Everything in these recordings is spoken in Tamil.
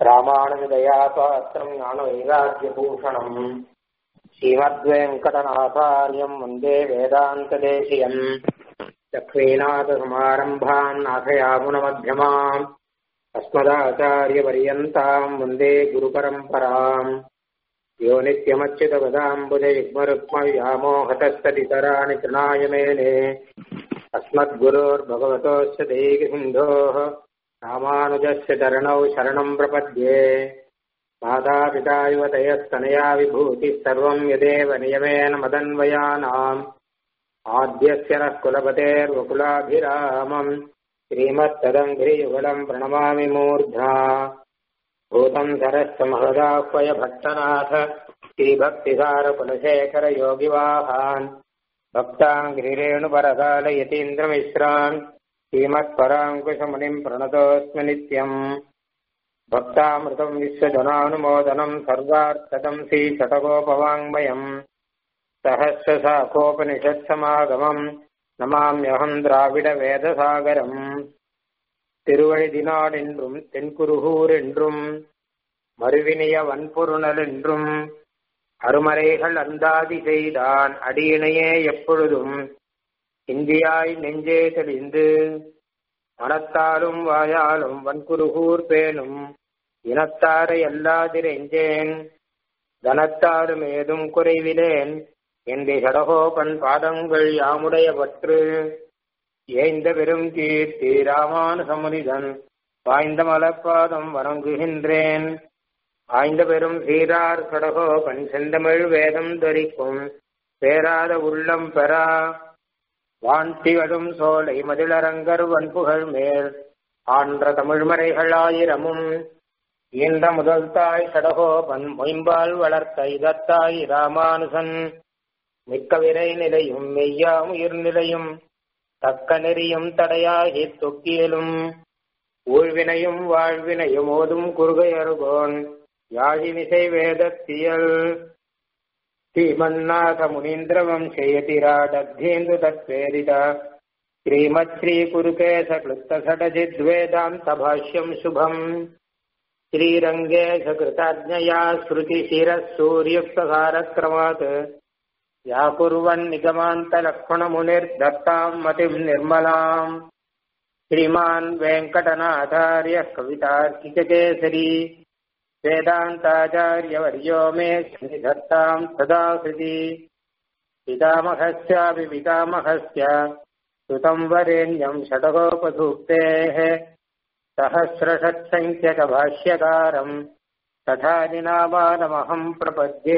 ராமானுஜதயாபாத்திரம் ஞானவைராக்கியபூஷணம் ஸ்ரீமத்வேங்கடநாதாரியம் வந்தே வேதாந்ததேசியம் லக்ஷ்மீநாதசமாரம்பாம் நாथयामुनमध्यमाम् अस्मदाचार्यपर्यन्ताम् वन्दे गुरुपरम्पराम् यो नित्यमच्युतपदाम्बुजयुग्मरुक्मव्यामोहतस्तदितराणि तृणाय मेने अस्मद्गुरोर्भगवतोऽस्य दैकसिन्धोः रामानुजस्य चरणौ शरणम् प्रपद्ये मातापिता युवतयस्तनया विभूतिः सर्वम् यदेव नियमेन मदन्वयानाम् आद्यस्य नः कुलपतेर्वकुलाभिरामम् श्रीमत्तदङ्घ्रियुगलम् प्रणमामि मूर्ध्ना भूतम् सरश्च महदाह्वय भट्टनाथ श्रीभक्तिसारकुलशेखरयोगिवाहान् भक्ताङ्घ्रिरेणुपरकालयतीन्द्रमिश्रान् श्रीमत्पराङ्कुशमुनिम् प्रणतोऽस्मि नित्यम् भक्तामृतम् विश्वजनानुमोदनम् सर्वार्थदम् श्रीशतकोपवाङ्मयम् सहस्रशाखोपनिषत्समागमम् நமாமியகம் திராவிட வேதசாகரம் திருவழிதினாள் என்றும் தென்குருகூர் என்றும் மறுவினிய வன்பொருணல் என்றும் அருமறைகள் அந்தாதி செய்தான் அடியினையே எப்பொழுதும் இந்தியாய் நெஞ்சே தெளிந்து மனத்தாலும் வாயாலும் வன்குருகூர் பேணும் இனத்தாரை அல்லாதிரெஞ்சேன் தனத்தாலும் ஏதும் குறைவிலேன் எந்தை சடகோபன் பாதங்கள் யாமுடைய பற்று ஏய்ந்த பெரும் கீர்த்தி ராமானுசமுனிதன் வாய்ந்த மலப்பாதம் வணங்குகின்றேன் ஆய்ந்த பெரும் சீரார் சடகோபன் செந்தமிழ் வேதம் தரிக்கும் பேராத உள்ளம் பெறா வான்திகழும் சோலை மதிலரங்கர் வன்புகழ் மேல் ஆன்ற தமிழ்மறைகள் ஆயிரமும் ஈன்ற முதல் தாய் சடகோபன் மொயம்பால் வளர்த்த இதத்தாய் ராமானுசன் மிக்க விரை நிலையும் மெய்யாம் உயிர் நிலையும் தக்க நெறியும் தடையாகி தொக்கியலும் ஊழ்வினையும் வாழ்வினையும் ஓதும் குறுகையருகோன் யாழினிசை வேதத்தியல் ஸ்ரீமன்னாத முனீந்திர வம்சயதிராடத்தேந்து தத்வேதித ஸ்ரீமத் ஸ்ரீ குருகேச கிருத்த சடஜித்வேதாந்த பாஷ்யம் சுபம் श्रीरङ्गे सकृताज्ञया श्रुतिशिरः सूर्युक्तकारक्रमात् या कुर्वन्निगमान्तलक्ष्मणमुनिर्दत्ताम् मतिम् निर्मलाम् श्रीमान् वेङ्कटनाथार्यः कवितार्किककेसरी वेदान्ताचार्यवर्यो मे सन्निधत्ताम् सदा हृदि पितामहस्यापि पितामहस्य सुतम् वरेण्यम् षडगोपसूक्तेः सहस्रषट्सङ्ख्यकभाष्यकारम् तथा निनामानमहम् प्रपद्ये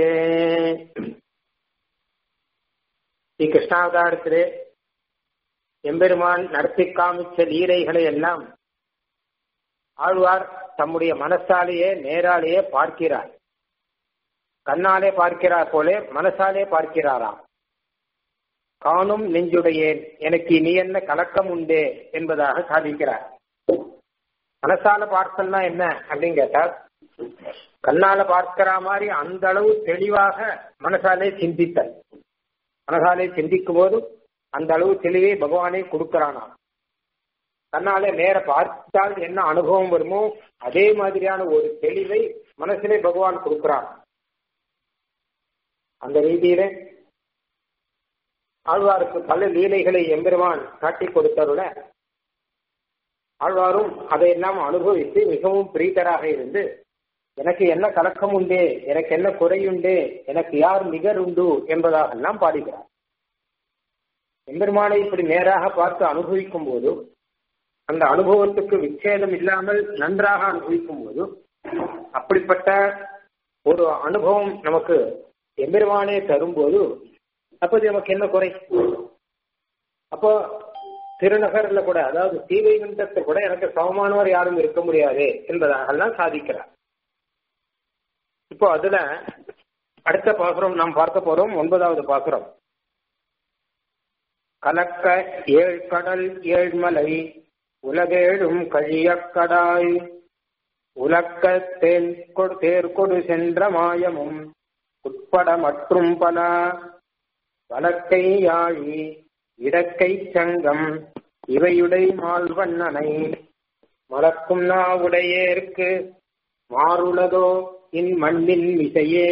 ஸ்ரீ கிருஷ்ணாவதாரத்திலே எம்பெருமான் நடத்தி காமிச்ச லீலைகளை எல்லாம் ஆழ்வார் தம்முடைய மனசாலேயே நேராலேயே பார்க்கிறார் கண்ணாலே பார்க்கிறார் போலே மனசாலே பார்க்கிறாராம் காணும் நெஞ்சுடையேன் எனக்கு நீ என்ன கலக்கம் உண்டே என்பதாக சாதிக்கிறார் மனசால பார்த்தல்னா என்ன அப்படின்னு கேட்டா கண்ணால பார்க்கிற மாதிரி அந்த அளவு தெளிவாக மனசாலே சிந்தித்தல் மனசாலே சிந்திக்கும் போது அந்த அளவு தெளிவை பகவானே கொடுக்கிறானா கண்ணாலே நேர பார்த்தால் என்ன அனுபவம் வருமோ அதே மாதிரியான ஒரு தெளிவை மனசிலே பகவான் கொடுக்கிறான் அந்த ரீதியில ஆழ்வாருக்கு பல லீலைகளை எம்பெருமான் காட்டி கொடுத்தருட ஆழ்வாரும் அதையெல்லாம் அனுபவித்து மிகவும் பிரீத்தராக இருந்து எனக்கு என்ன கலக்கம் உண்டே எனக்கு என்ன குறையுண்டே எனக்கு யார் நிகர் உண்டு என்பதாக எல்லாம் பாடுகிறார் எம்பெருமானை இப்படி நேராக பார்த்து அனுபவிக்கும் போது அந்த அனுபவத்துக்கு விச்சேதம் இல்லாமல் நன்றாக அனுபவிக்கும் போது அப்படிப்பட்ட ஒரு அனுபவம் நமக்கு எம்பெருமானே தரும்போது அப்போது நமக்கு என்ன குறை அப்போ திருநகர்ல கூட அதாவது ஸ்ரீவைகுண்டத்தில் கூட எனக்கு சமமானவர் யாரும் இருக்க முடியாது என்பதாகலாம் சாதிக்கிறார் இப்போ அதுல அடுத்த பாசுரம் நாம் பார்க்க போறோம் ஒன்பதாவது பாசுரம் கலக்க ஏழ் கடல் ஏழ்மலை உலகேழும் கழியக்கடாய் உலக்க தேன் தேர்கொடு சென்ற மாயமும் உட்பட மற்றும் பல வழக்கை யாழி இடக்கை சங்கம் இவையுடை மால்வண்ணனை மலக்கும் நாவுடையேற்கு மாறுளதோ இன் மண்ணின் விசையே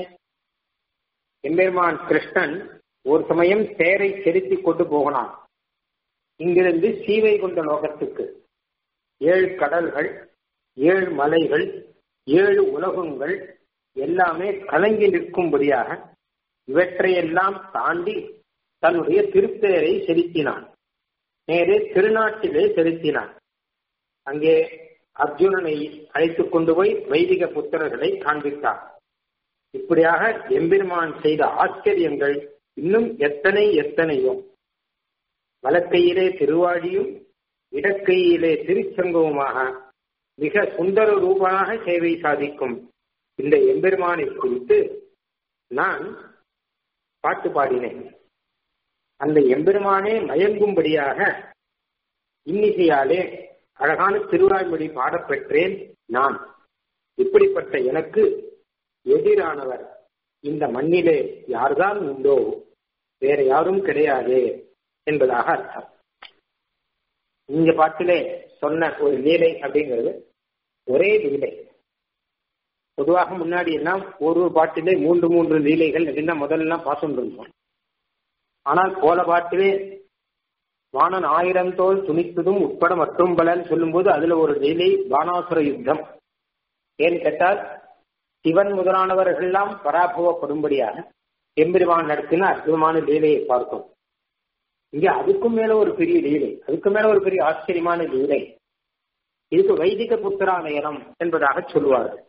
எம்பெருமான் கிருஷ்ணன் ஒரு சமயம் தேரை செலுத்தி கொண்டு போகனான் இங்கிருந்து சீவை கொண்ட லோகத்துக்கு ஏழு கடல்கள் ஏழு மலைகள் ஏழு உலகங்கள் எல்லாமே கலங்கி நிற்கும்படியாக இவற்றையெல்லாம் தாண்டி தன்னுடைய திருப்பேரை செலுத்தினான் நேரே திருநாட்டிலே செலுத்தினான் அங்கே அர்ஜுனனை அழைத்துக் கொண்டு போய் வைதிக புத்திரர்களை காண்பித்தார் இப்படியாக எம்பெருமான் செய்த ஆச்சரியங்கள் இன்னும் எத்தனை எத்தனையோ வலக்கையிலே திருவாழியும் இடக்கையிலே திருச்சங்கவுமாக மிக சுந்தர ரூபமாக சேவை சாதிக்கும் இந்த எம்பெருமானை குறித்து நான் பாட்டு பாடினேன் அந்த எம்பெருமானே மயங்கும்படியாக இன்னிசையாலே அழகான திருவாய்மொழி பாடப்பெற்றேன் நான் இப்படிப்பட்ட எனக்கு எதிரானவர் இந்த மண்ணிலே யார்தான் உண்டோ வேற யாரும் கிடையாது என்பதாக அர்த்தம் இந்த பாட்டிலே சொன்ன ஒரு லீலை அப்படிங்கிறது ஒரே லீலை பொதுவாக முன்னாடி எல்லாம் ஒரு பாட்டிலே மூன்று மூன்று லீலைகள் அப்படின்னா முதல்ல எல்லாம் பாசம் இருந்தோம் ஆனால் போல பாட்டிலே வானன் ஆயிரம் தோல் துணித்ததும் உட்பட மற்றும் பலன் சொல்லும்போது அதுல ஒரு லீலை பானாசுர யுத்தம் ஏன்னு கேட்டால் சிவன் முதலானவர்கள் எல்லாம் பராபவப்படும்படியாக எம்பெருமான் நடத்தின அற்புதமான லீலையை பார்த்தோம் இங்க அதுக்கும் மேல ஒரு பெரிய லீலை அதுக்கு மேல ஒரு பெரிய ஆச்சரியமான லீலை இதுக்கு வைதிக புத்திராலயனம் என்பதாக சொல்லுவார்கள்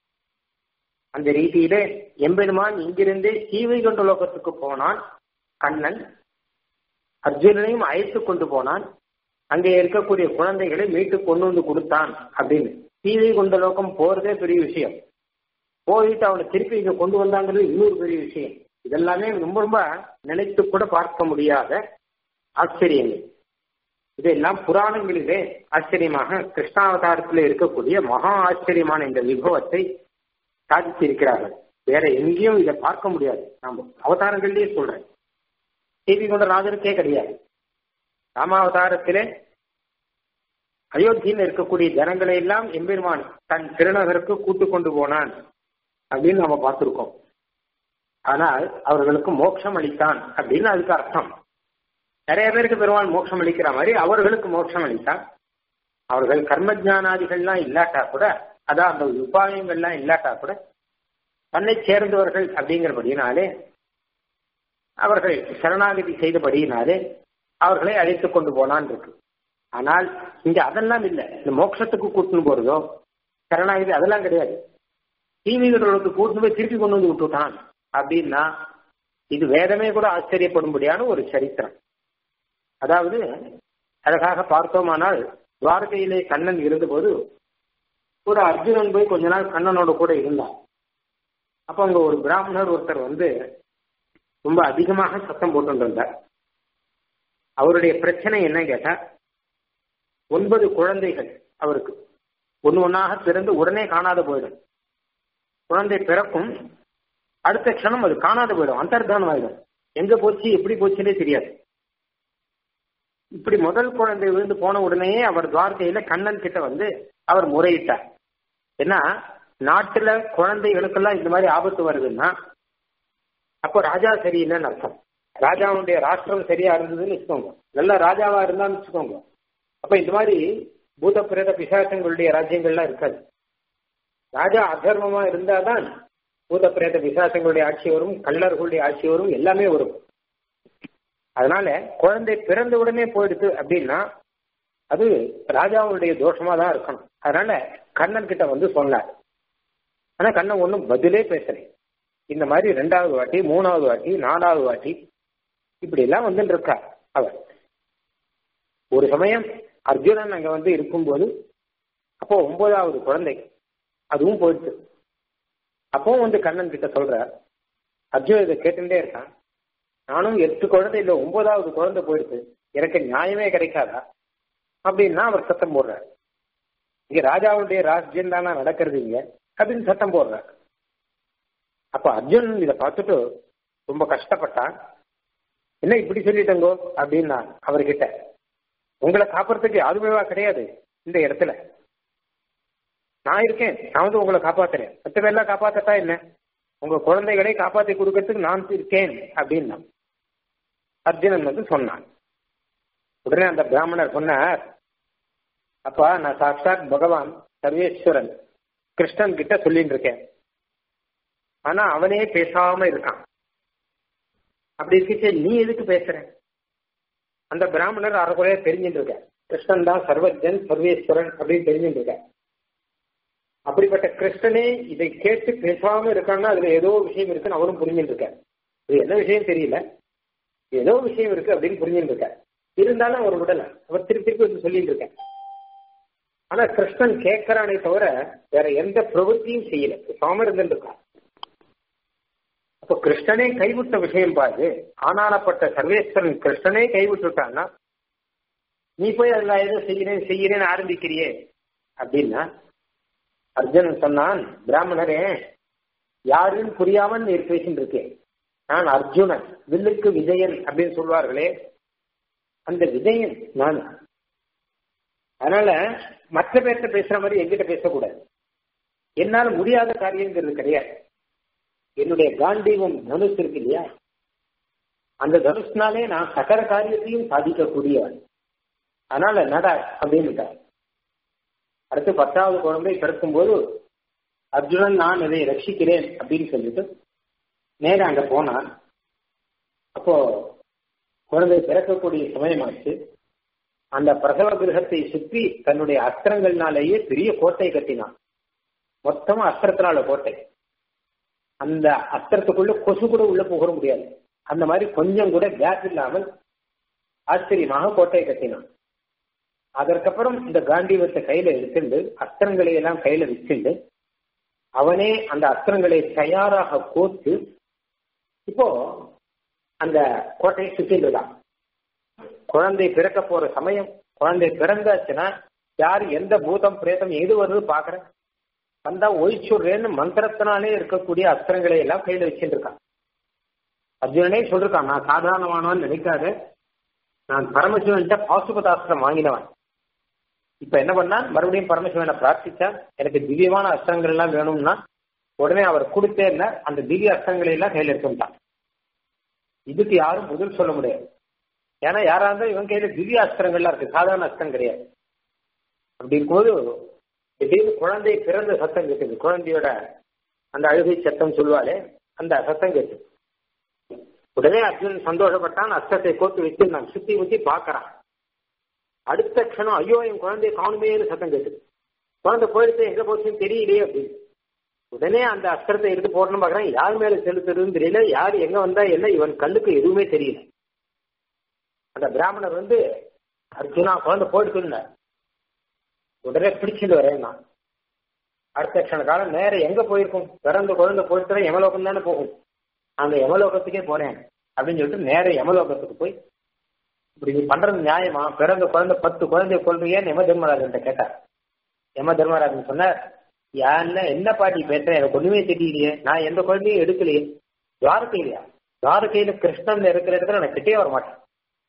அந்த ரீதியிலே எம்பெருமான் இங்கிருந்தே சீவை கொண்ட லோகத்துக்கு போனான் கண்ணன் அர்ஜுனனையும் அழைத்து கொண்டு போனான் அங்கே இருக்கக்கூடிய குழந்தைகளை மீட்டு கொண்டு வந்து கொடுத்தான் அப்படின்னு சீவை கொண்ட லோகம் போறதே பெரிய விஷயம் போயிட்டு அவனை திருப்பி இங்க கொண்டு வந்தாங்கிறது இன்னொரு பெரிய விஷயம் இதெல்லாமே ரொம்ப ரொம்ப நினைத்து கூட பார்க்க முடியாத ஆச்சரியங்கள் இதெல்லாம் புராணங்களிலே ஆச்சரியமாக கிருஷ்ணாவதாரத்தில் இருக்கக்கூடிய மகா ஆச்சரியமான இந்த விபவத்தை சாதித்திருக்கிறார்கள் வேற எங்கேயும் இதை பார்க்க முடியாது நாம அவதாரங்கள்லயே சொல்றேன் தேவி கொண்ட ராஜருக்கே கிடையாது ராமாவதாரத்திலே அயோத்தியில் இருக்கக்கூடிய ஜனங்களை எல்லாம் எம்பெருமான் தன் திருநகருக்கு கூட்டு கொண்டு போனான் அப்படின்னு நம்ம பார்த்திருக்கோம் ஆனால் அவர்களுக்கு மோட்சம் அளித்தான் அப்படின்னு அதுக்கு அர்த்தம் நிறைய பேருக்கு பெருமான் மோட்சம் அளிக்கிற மாதிரி அவர்களுக்கு மோட்சம் அளித்தான் அவர்கள் கர்ம ஜானாதிகள்லாம் இல்லாட்டா கூட அதான் அந்த உபாயங்கள்லாம் இல்லாட்டா கூட தன்னை சேர்ந்தவர்கள் அப்படிங்கிறபடியினாலே அவர்கள் சரணாகதி செய்தபடியினாலே அவர்களை அழைத்து கொண்டு போனான் இருக்கு ஆனால் இங்க அதெல்லாம் இல்லை இந்த மோட்சத்துக்கு கூட்டுன்னு போறதோ சரணாகதி அதெல்லாம் கிடையாது தீவிகளுக்கு கூட்டு போய் திருப்பி கொண்டு வந்து விட்டுட்டான் அப்படின்னா இது வேதமே கூட ஆச்சரியப்படும்படியான ஒரு சரித்திரம் அதாவது அழகாக பார்த்தோமானால் துவாரகையிலே கண்ணன் இருந்தபோது கூட அர்ஜுனன் போய் கொஞ்ச நாள் கண்ணனோட கூட இருந்தான் அப்ப அங்க ஒரு பிராமணர் ஒருத்தர் வந்து ரொம்ப அதிகமாக சத்தம் போட்டு வந்தார் அவருடைய பிரச்சனை என்ன கேட்டா ஒன்பது குழந்தைகள் அவருக்கு ஒன்னு ஒன்னாக பிறந்து உடனே காணாத போயிடும் குழந்தை பிறக்கும் அடுத்த க்ஷணம் அது காணாத போயிடும் அந்தர்தானம் ஆயிடும் எங்க போச்சு எப்படி போச்சுன்னே தெரியாது இப்படி முதல் குழந்தை விழுந்து போன உடனேயே அவர் துவாரகையில கண்ணன் கிட்ட வந்து அவர் முறையிட்டார் ஏன்னா நாட்டுல குழந்தைகளுக்கெல்லாம் இந்த மாதிரி ஆபத்து வருதுன்னா அப்போ ராஜா சரியில்லைன்னு அர்த்தம் ராஜாவுடைய ராஷ்டிரம் சரியா இருந்ததுன்னு வச்சுக்கோங்க நல்ல ராஜாவா இருந்தான்னு வச்சுக்கோங்க அப்ப இந்த மாதிரி பூத பிரேத பிசாசங்களுடைய ராஜ்யங்கள்லாம் இருக்காது ராஜா அதர்மமா இருந்தாதான் பூத பிரேத பிசாசங்களுடைய ஆட்சி வரும் கள்ளர்களுடைய ஆட்சி வரும் எல்லாமே வரும் அதனால குழந்தை பிறந்த உடனே போயிடுது அப்படின்னா அது ராஜாவுடைய தோஷமா தான் இருக்கணும் அதனால கண்ணன் கிட்ட வந்து சொன்னார் ஆனா கண்ணன் ஒன்றும் பதிலே பேசலை இந்த மாதிரி ரெண்டாவது வாட்டி மூணாவது வாட்டி நாலாவது வாட்டி இப்படி எல்லாம் வந்துட்டு இருக்கார் அவர் ஒரு சமயம் அர்ஜுனன் அங்க வந்து இருக்கும்போது அப்போ ஒன்பதாவது குழந்தை அதுவும் போயிடுச்சு அப்பவும் வந்து கண்ணன் கிட்ட சொல்ற அர்ஜுன் இதை கேட்டுட்டே இருக்கான் நானும் எட்டு குழந்தை இல்லை ஒன்பதாவது குழந்தை போயிடுச்சு எனக்கு நியாயமே கிடைக்காதா அப்படின்னா அவர் சத்தம் போடுறார் இங்க ராஜாவுடைய ராஜ்யம் தானா நடக்கிறது இங்க அப்படின்னு சத்தம் போடுறார் அப்ப அர்ஜுன் இதை பார்த்துட்டு ரொம்ப கஷ்டப்பட்டான் என்ன இப்படி சொல்லிட்டங்கோ அப்படின்னா அவர்கிட்ட உங்களை காப்புறதுக்கு யாருமேவா கிடையாது இந்த இடத்துல நான் இருக்கேன் நான் வந்து உங்களை காப்பாத்துறேன் மற்ற பேர்லாம் காப்பாத்தட்டா என்ன உங்க குழந்தைகளை காப்பாத்தி கொடுக்கறதுக்கு நான் இருக்கேன் அப்படின்னா அர்ஜுனன் வந்து சொன்னான் உடனே அந்த பிராமணர் சொன்னார் அப்பா நான் சாட்சாத் பகவான் சர்வேஸ்வரன் கிருஷ்ணன் கிட்ட சொல்லிட்டு இருக்கேன் ஆனா அவனே பேசாம இருக்கான் அப்படி இருக்கே நீ எதுக்கு பேசுற அந்த பிராமணர் அறக்குறையா தெரிஞ்சுட்டு இருக்க கிருஷ்ணன் தான் சர்வஜன் சர்வேஸ்வரன் அப்படின்னு தெரிஞ்சுட்டு இருக்க அப்படிப்பட்ட கிருஷ்ணனே இதை கேட்டு பேசாம இருக்கான்னா அதுல ஏதோ விஷயம் இருக்குன்னு அவரும் புரிஞ்சுட்டு இருக்க இது என்ன விஷயம் தெரியல ஏதோ விஷயம் இருக்கு அப்படின்னு புரிஞ்சுட்டு இருக்க இருந்தாலும் அவர் விடல அவர் திருப்பி திருப்பி வந்து சொல்லிட்டு இருக்கேன் ஆனா கிருஷ்ணன் கேட்கிறானே தவிர வேற எந்த பிரவൃத்தியும் செய்யல பேசாம இருந்துட்டு இருக்கான் அப்போ கிருஷ்ணனே கைவிட்ட விஷயம் பாரு ஆனானப்பட்ட சர்வேஸ்வரன் கிருஷ்ணனே கைவிட்டுட்டான்னா நீ போய் அதுல ஏதோ செய்கிறேன் செய்கிறேன்னு ஆரம்பிக்கிறியே அப்படின்னா அர்ஜுனன் சொன்னான் பிராமணரே யாருன்னு புரியாமல் நீர் பேசிட்டு இருக்கேன் நான் அர்ஜுனன் வில்லுக்கு விஜயன் அப்படின்னு சொல்வார்களே அந்த விஜயன் நான் அதனால மற்ற பேர்கிட்ட பேசுற மாதிரி எங்கிட்ட பேசக்கூடாது என்னால முடியாத காரியங்கிறது கிடையாது என்னுடைய காண்டீவம் தனுஷ் இருக்கு இல்லையா அந்த தனுஷ்னாலே நான் சகல காரியத்தையும் சாதிக்கக்கூடியவன் அதனால நட அப்படின்னு அடுத்து பத்தாவது குழந்தை பிறக்கும் போது அர்ஜுனன் நான் இதை ரட்சிக்கிறேன் அப்படின்னு சொல்லிட்டு நேரம் அங்க போனான் அப்போ குழந்தை பிறக்கக்கூடிய சமயமாச்சு அந்த பிரசவ கிரகத்தை சுற்றி தன்னுடைய அஸ்திரங்கள்னாலேயே பெரிய கோட்டை கட்டினான் மொத்தமா அஸ்திரத்தினால கோட்டை அந்த அஸ்திரத்துக்குள்ள கொசு கூட உள்ள போக முடியாது அந்த மாதிரி கொஞ்சம் கூட கேப் இல்லாமல் ஆச்சரியமாக கோட்டையை கட்டினான் அதற்கப்புறம் இந்த காந்திவத்தை கையில எடுத்துண்டு அஸ்திரங்களை எல்லாம் கையில வச்சுண்டு அவனே அந்த அஸ்திரங்களை தயாராக கோத்து இப்போ அந்த கோட்டையை சுற்றிட்டு இருக்கான் குழந்தை பிறக்க போற சமயம் குழந்தை பிறந்தாச்சுன்னா யார் எந்த பூதம் பிரேதம் எது வருது பாக்குறேன் வந்தா ஒழிச்சுடுறேன்னு மந்திரத்தினாலே இருக்கக்கூடிய அஸ்திரங்களை எல்லாம் கையில வச்சுட்டு இருக்கான் அர்ஜுனனே சொல்லிருக்கான் நான் சாதாரணமானவன் நினைக்காத நான் பரமசிவன்கிட்ட பாசுபதாஸ்திரம் வாங்கினவன் இப்ப என்ன பண்ணான் மறுபடியும் பரமசிவனை பிரார்த்திச்சா எனக்கு திவ்யமான அஸ்திரங்கள் எல்லாம் வேணும்னா உடனே அவர் கொடுத்தே இல்ல அந்த திவ்ய அஸ்திரங்களை எல்லாம் கையில எடுத்துட்டான் இதுக்கு யாரும் பதில் சொல்ல முடியாது ஏன்னா யாரா இருந்தாலும் இவன் கையில திவ்ய அஸ்திரங்கள்லாம் இருக்கு சாதாரண அஸ்திரம் கிடையாது அப்படி இருக்கும்போது திடீர்னு குழந்தை பிறந்த சத்தம் கேட்டுது குழந்தையோட அந்த அழுகை சத்தம் சொல்லுவாளே அந்த சத்தம் கேட்டு உடனே அர்ஜுன் சந்தோஷப்பட்டான் அஸ்தத்தை கோத்து வச்சு நான் சுத்தி முத்தி பாக்குறான் அடுத்த க்ஷணம் ஐயோ என் குழந்தைய காணுமேனு சத்தம் கேட்டுது குழந்தை போயிடுச்சு எங்க போச்சுன்னு தெரியலையே அப்படின்னு உடனே அந்த அஸ்திரத்தை எடுத்து போடணும் பாக்குறான் யார் மேல செலுத்துறதுன்னு தெரியல யார் எங்க வந்தா என்ன இவன் கல்லுக்கு எதுவுமே தெரியல அந்த பிராமணர் வந்து அர்ஜுனா குழந்தை போயிடுச்சுன்னு உடனே பிடிச்சிட்டு வரேன் நான் அடுத்த க்ஷண காலம் நேரம் எங்க போயிருக்கும் பிறந்த குழந்தை போயிட்டு யமலோகம் தானே போகும் அந்த யமலோகத்துக்கே போனேன் அப்படின்னு சொல்லிட்டு நேரம் யமலோகத்துக்கு போய் இப்படி நீ பண்றது நியாயமா பிறந்த குழந்தை பத்து குழந்தைய கொள்றியேன்னு யம தர்மராஜன் கேட்டார் யம தர்மராஜன் சொன்னார் யாருன்னா என்ன பாட்டி பேசுறேன் எனக்கு ஒண்ணுமே தெரியலையே நான் எந்த குழந்தையும் எடுக்கலையே துவாரகையிலையா துவாரகையில கிருஷ்ணன் இருக்கிற இடத்துல நான் கிட்டே வர மாட்டேன்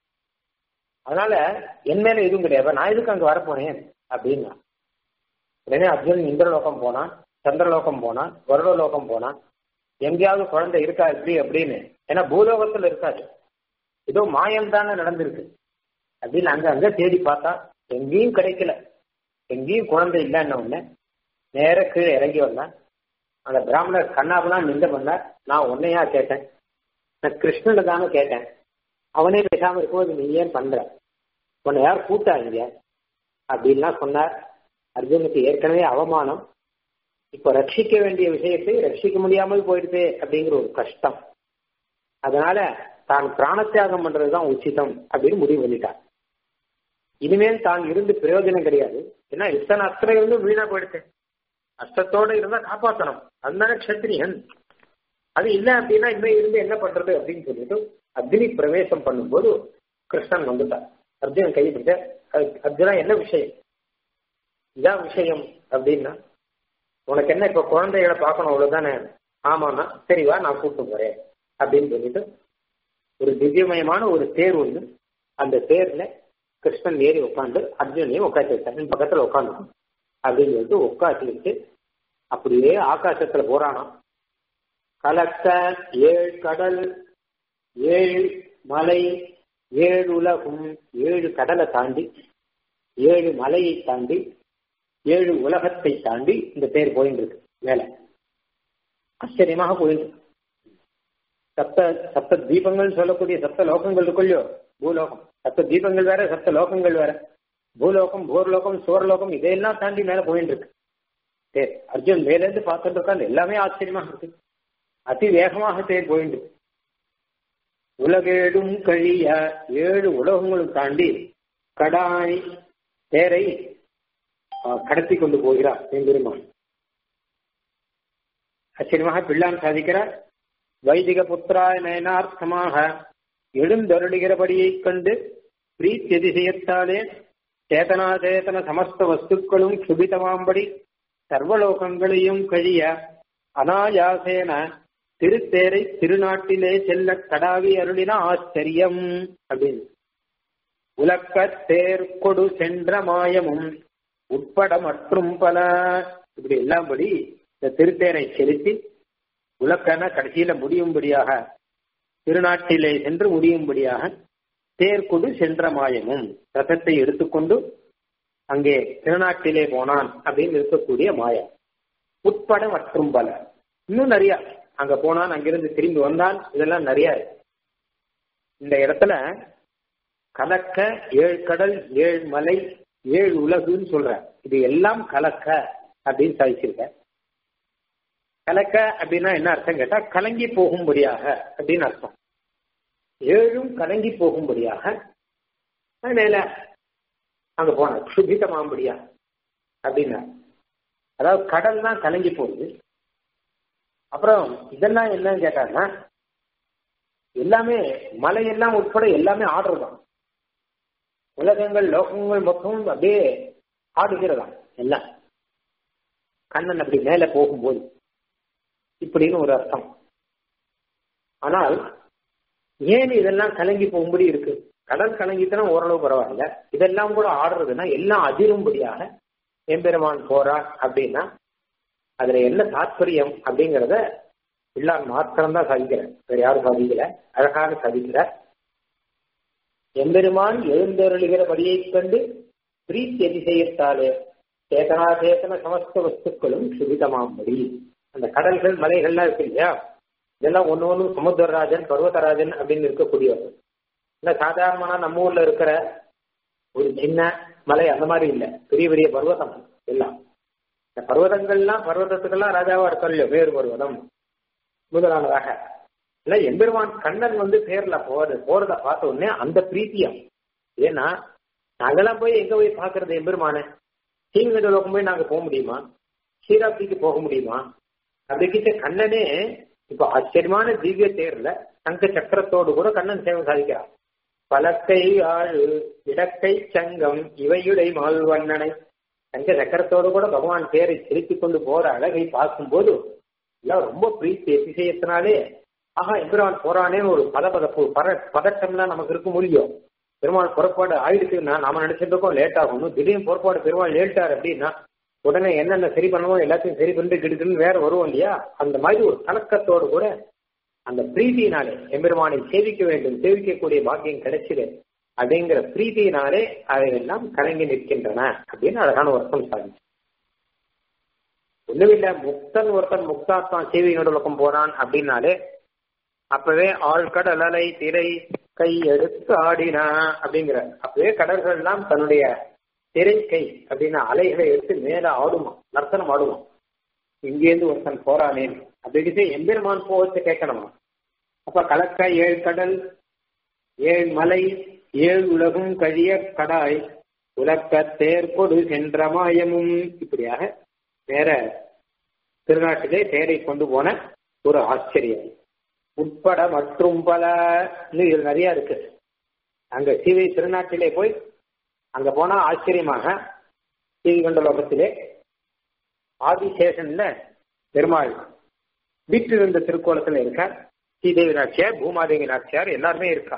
அதனால என் மேல எதுவும் கிடையாது நான் எதுக்கு அங்க வரப்போனேன் அப்படின்னா உடனே அர்ஜுன் இந்திரலோகம் போனான் சந்திரலோகம் போனான் வருடலோகம் போனான் எங்கேயாவது குழந்தை இருக்கா இப்படி அப்படின்னு ஏன்னா பூலோகத்துல இருக்காது ஏதோ மாயம் தானே நடந்திருக்கு அப்படின்னு அங்க அங்க தேடி பார்த்தா எங்கேயும் கிடைக்கல எங்கேயும் குழந்தை இல்லைன்ன உடனே நேர கீழே இறங்கி வந்தான் அந்த பிராமணர் கண்ணாபெல்லாம் நின்று பண்ணார் நான் உன்னையா கேட்டேன் நான் கிருஷ்ணனை தானே கேட்டேன் அவனே பேசாம இருக்கும்போது நீ ஏன் பண்ற உன்னை யார் கூட்டாங்க அப்படின்லாம் சொன்னார் அர்ஜுனுக்கு ஏற்கனவே அவமானம் இப்ப ரட்சிக்க வேண்டிய விஷயத்தை ரட்சிக்க முடியாமல் போயிடுதே அப்படிங்கிற ஒரு கஷ்டம் அதனால தான் பிராணத்தியாகம் பண்றதுதான் உச்சிதம் அப்படின்னு முடிவு பண்ணிட்டார் இனிமேல் தான் இருந்து பிரயோஜனம் கிடையாது ஏன்னா இத்தனை அஸ்திரம் இருந்து வீணா போயிடுச்சு அஸ்தத்தோட இருந்தா காப்பாற்றணும் அதுதானே கஷத்திரியன் அது இல்ல அப்படின்னா இன்னும் இருந்து என்ன பண்றது அப்படின்னு சொல்லிட்டு அக்னி பிரவேசம் பண்ணும்போது கிருஷ்ணன் வந்துட்டார் அர்ஜுனன் கைப்பிடிச்ச அர்ஜுனா என்ன விஷயம் இதான் விஷயம் அப்படின்னா உனக்கு என்ன இப்ப குழந்தைகளை பார்க்கணும் அவ்வளவுதானே ஆமாண்ணா சரி வா நான் கூப்பிட்டு போறேன் அப்படின்னு சொல்லிட்டு ஒரு திவ்யமயமான ஒரு தேர் ஒண்ணு அந்த தேர்ல கிருஷ்ணன் ஏறி உட்காந்து அர்ஜுனையும் உட்காந்து வச்சார் பக்கத்துல உட்காந்து அப்படின்னு சொல்லிட்டு உட்காந்து வச்சு அப்படியே ஆகாசத்துல போறானாம் கலக்க ஏழு கடல் ஏழு மலை ஏழு உலகம் ஏழு கடலை தாண்டி ஏழு மலையை தாண்டி ஏழு உலகத்தை தாண்டி இந்த பேர் போயிட்டு இருக்கு மேல ஆச்சரியமாக போயிட்டு சப்த சப்த தீபங்கள் சொல்லக்கூடிய சப்த லோகங்கள் இருக்குள்ளோ பூலோகம் சப்த தீபங்கள் வேற சப்த லோகங்கள் வேற பூலோகம் பூர்லோகம் சோர்லோகம் இதையெல்லாம் தாண்டி மேல போயிட்டு இருக்கு தேர் அர்ஜுன் மேல இருந்து பார்த்துட்டு இருக்காங்க எல்லாமே ஆச்சரியமாக இருக்கு அதி வேகமாக தேர் போயிட்டு உலகேடும் கழிய ஏழு உலகங்களும் தாண்டி கடாய் தேரை கடத்தி கொண்டு போகிறார் எம்பெருமான் ஆச்சரியமாக பிள்ளான் சாதிக்கிறார் வைதிக புத்திராய நயனார்த்தமாக எழுந்தருளுகிறபடியைக் கண்டு பிரீத்தி அதிசயத்தாலே சேதனாதேதன சமஸ்த வஸ்துக்களும் சுபிதமாம்படி சர்வலோகங்களையும் கழிய அனாயாசேன திருத்தேரை திருநாட்டிலே செல்ல கடாவி அருளின ஆச்சரியம் அப்படின்னு உலக்க தேர் கொடு சென்ற மாயமும் உட்பட மற்றும் பல இப்படி எல்லாம்படி இந்த திருத்தேரை செலுத்தி உலக்கன கடைசியில முடியும்படியாக திருநாட்டிலே சென்று முடியும்படியாக தேர்கொடு சென்ற மாயமும் ரதத்தை எடுத்துக்கொண்டு அங்கே திருநாட்டிலே போனான் அப்படின்னு இருக்கக்கூடிய மாயம் உட்பட மற்றும் பல இன்னும் நிறைய அங்க போனான் அங்கிருந்து திரும்பி வந்தான் இதெல்லாம் நிறைய இந்த இடத்துல கலக்க ஏழு கடல் ஏழு மலை ஏழு உலகுன்னு சொல்ற இது எல்லாம் கலக்க அப்படின்னு சாதிச்சிருக்க கலக்க அப்படின்னா என்ன அர்த்தம் கேட்டா கலங்கி போகும்படியாக அப்படின்னு அர்த்தம் ஏழும் கலங்கி போகும்படியாக மேல அங்க போன சுபிதமாகும்படியா அப்படின்னா அதாவது கடல் தான் கலங்கி போகுது அப்புறம் இதெல்லாம் என்னன்னு கேட்டாங்கன்னா எல்லாமே மலையெல்லாம் உட்பட எல்லாமே ஆடுறது தான் உலகங்கள் லோகங்கள் மொத்தம் அப்படியே ஆடுகிறதாம் எல்லாம் கண்ணன் அப்படி மேல போகும்போது இப்படின்னு ஒரு அர்த்தம் ஆனால் ஏன் இதெல்லாம் கலங்கி போகும்படி இருக்கு கடல் கலங்கித்தனா ஓரளவு பரவாயில்ல இதெல்லாம் கூட ஆடுறதுன்னா எல்லாம் அதிரும்படியாக எம்பெருமான் போறான் அப்படின்னா அதுல என்ன தாற்பயம் அப்படிங்கிறத பிள்ளான் மாத்திரம் தான் சாதிக்கிறேன் வேற யாரும் சாதிக்கல அழகாக சாதிக்கிற எம்பெருமான் எழுந்தருளுகிறபடியை கண்டு பிரீத்தி அதிசயத்தாலே சேதனா சேத்தன சமஸ்த வஸ்துக்களும் சுபிதமாம்படி அந்த கடல்கள் மலைகள்லாம் இருக்கு இல்லையா இதெல்லாம் ஒன்று ஒன்று சமுத்திரராஜன் பர்வதராஜன் அப்படின்னு இருக்கக்கூடியவர் இல்லை சாதாரணமான நம்ம ஊர்ல இருக்கிற ஒரு சின்ன மலை அந்த மாதிரி இல்லை பெரிய பெரிய பர்வதம் எல்லாம் இந்த பர்வதங்கள்லாம் பர்வதத்துக்கெல்லாம் ராஜாவா இருக்கார் இல்லையோ வேறு பர்வதம் முதலானதாக இல்ல எம்பெருமான் கண்ணன் வந்து பேர்ல போறது போறத பார்த்த உடனே அந்த பிரீத்தியம் ஏன்னா நாங்கெல்லாம் போய் எங்க போய் பாக்குறது எம்பெருமான சீங்கட லோகம் போய் நாங்க போக முடியுமா ஸ்ரீராப்திக்கு போக முடியுமா அப்படிக்கிட்ட கண்ணனே இப்ப ஆச்சரியமான திவ்ய தேர்ல சங்க சக்கரத்தோடு கூட கண்ணன் சேவை சாதிக்கிறான் பலக்கை ஆழு இடக்கை சங்கம் இவையுடை மால்வண்ணனை சங்க சக்கரத்தோடு கூட பகவான் பேரை செலுத்தி கொண்டு போற அழகை பார்க்கும்போது எல்லாம் ரொம்ப பிரீத்தி அதிசயத்தினாலே ஆஹா எம்பெருமான் போறானேன்னு ஒரு பதபதப்பு பத பதட்டம்லாம் நமக்கு இருக்க முடியும் பெருமாள் புறப்பாடு ஆயிடுச்சுன்னா நாம நினைச்சிட்டு இருக்கோம் லேட் ஆகணும் திடீர்னு புறப்பாடு பெருமாள் லேட்டார் அப்படின்னா உடனே என்னென்ன சரி பண்ணுவோம் எல்லாத்தையும் சரி பண்ணிட்டு கிடுக்குன்னு வேற வருவோம் இல்லையா அந்த மாதிரி ஒரு கலக்கத்தோடு கூட அந்த பிரீத்தியினாலே எம்பெருமானை சேவிக்க வேண்டும் சேவிக்கக்கூடிய பாக்கியம் கிடைச்சிடு அப்படிங்கிற பிரீத்தியினாலே அவையெல்லாம் கலங்கி நிற்கின்றன அப்படின்னு அழகான ஒரு அர்த்தம் சாதிச்சு ஒண்ணுமில்ல முக்தன் ஒருத்தன் முக்தாத்மா சேவையோட பக்கம் போறான் அப்படின்னாலே அப்பவே ஆழ்கடல் அலை திரை கை எடுத்து ஆடினா அப்படிங்கிற அப்பவே கடல்கள் எல்லாம் தன்னுடைய திரை கை அப்படின்னா அலைகளை எடுத்து மேல ஆடுமா நர்த்தனம் ஆடுமா இங்கேருந்து ஒருத்தன் போறானேன் அப்படின்னு எம்பெருமான் போவச்சு கேட்கணுமா அப்ப கலக்க ஏழு கடல் ஏழு மலை ஏழு உலகும் கழிய கடாய் உலக்க தேர்கொடு சென்ற மாயமும் இப்படியாக வேற திருநாட்டிலே தேரை கொண்டு போன ஒரு ஆச்சரியம் உட்பட மற்றும் பல இது நிறைய இருக்கு அங்க சீவை திருநாட்டிலே போய் அங்க போனா ஆச்சரியமாக ஸ்ரீகண்ட லோகத்திலே ஆதிசேஷன்ல பெருமாள் வீட்டிலிருந்த திருக்கோலத்துல இருக்கார் ஸ்ரீதேவி நாச்சியார் பூமாதேவி நாச்சியார் எல்லாருமே இருக்கா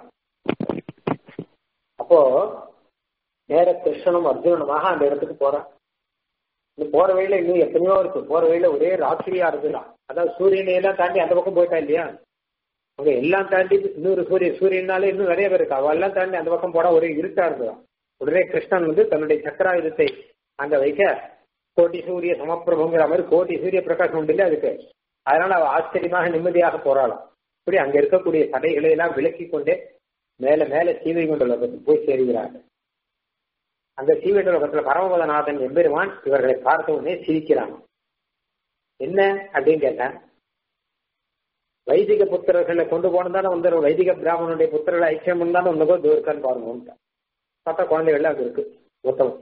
அப்போ நேர கிருஷ்ணனும் அர்ஜுனனுமாக அந்த இடத்துக்கு போறான் இன்னும் போற வழியில இன்னும் எத்தனையோ இருக்கு போற வழியில ஒரே ராத்திரியா இருக்குதான் அதாவது சூரியனை எல்லாம் தாண்டி அந்த பக்கம் போயிட்டா இல்லையா அங்க எல்லாம் தாண்டி இன்னொரு சூரியன் சூரியனால இன்னும் நிறைய பேர் இருக்கா அவெல்லாம் தாண்டி அந்த பக்கம் போனா ஒரே இருட்டா இருக்குதான் உடனே கிருஷ்ணன் வந்து தன்னுடைய சக்கராயுதத்தை அங்க வைக்க கோட்டி சூரிய சமப்பிரபுங்கிற மாதிரி கோட்டி சூரிய பிரகாசம் உண்டு இல்லையா அதுக்கு அதனால அவ ஆச்சரியமாக நிம்மதியாக போராடும் இப்படி அங்க இருக்கக்கூடிய தடைகளை எல்லாம் விலக்கி கொண்டே மேல மேல சீவை கொண்ட லோகத்துக்கு போய் சேருகிறார்கள் அந்த சீவை லோகத்துல பரமபதநாதன் எம்பெருமான் இவர்களை பார்த்த உடனே சிரிக்கிறான் என்ன அப்படின்னு கேட்டேன் வைதிக புத்திரர்களை கொண்டு போனதான வந்து வைதிக பிராமணனுடைய புத்திரர்களை ஐக்கியம் பண்ணாலும் ஒன்றுக்கோ தூர்க்கான்னு பாருங்க பார்த்தா குழந்தைகள்லாம் அங்க இருக்கு மொத்தம்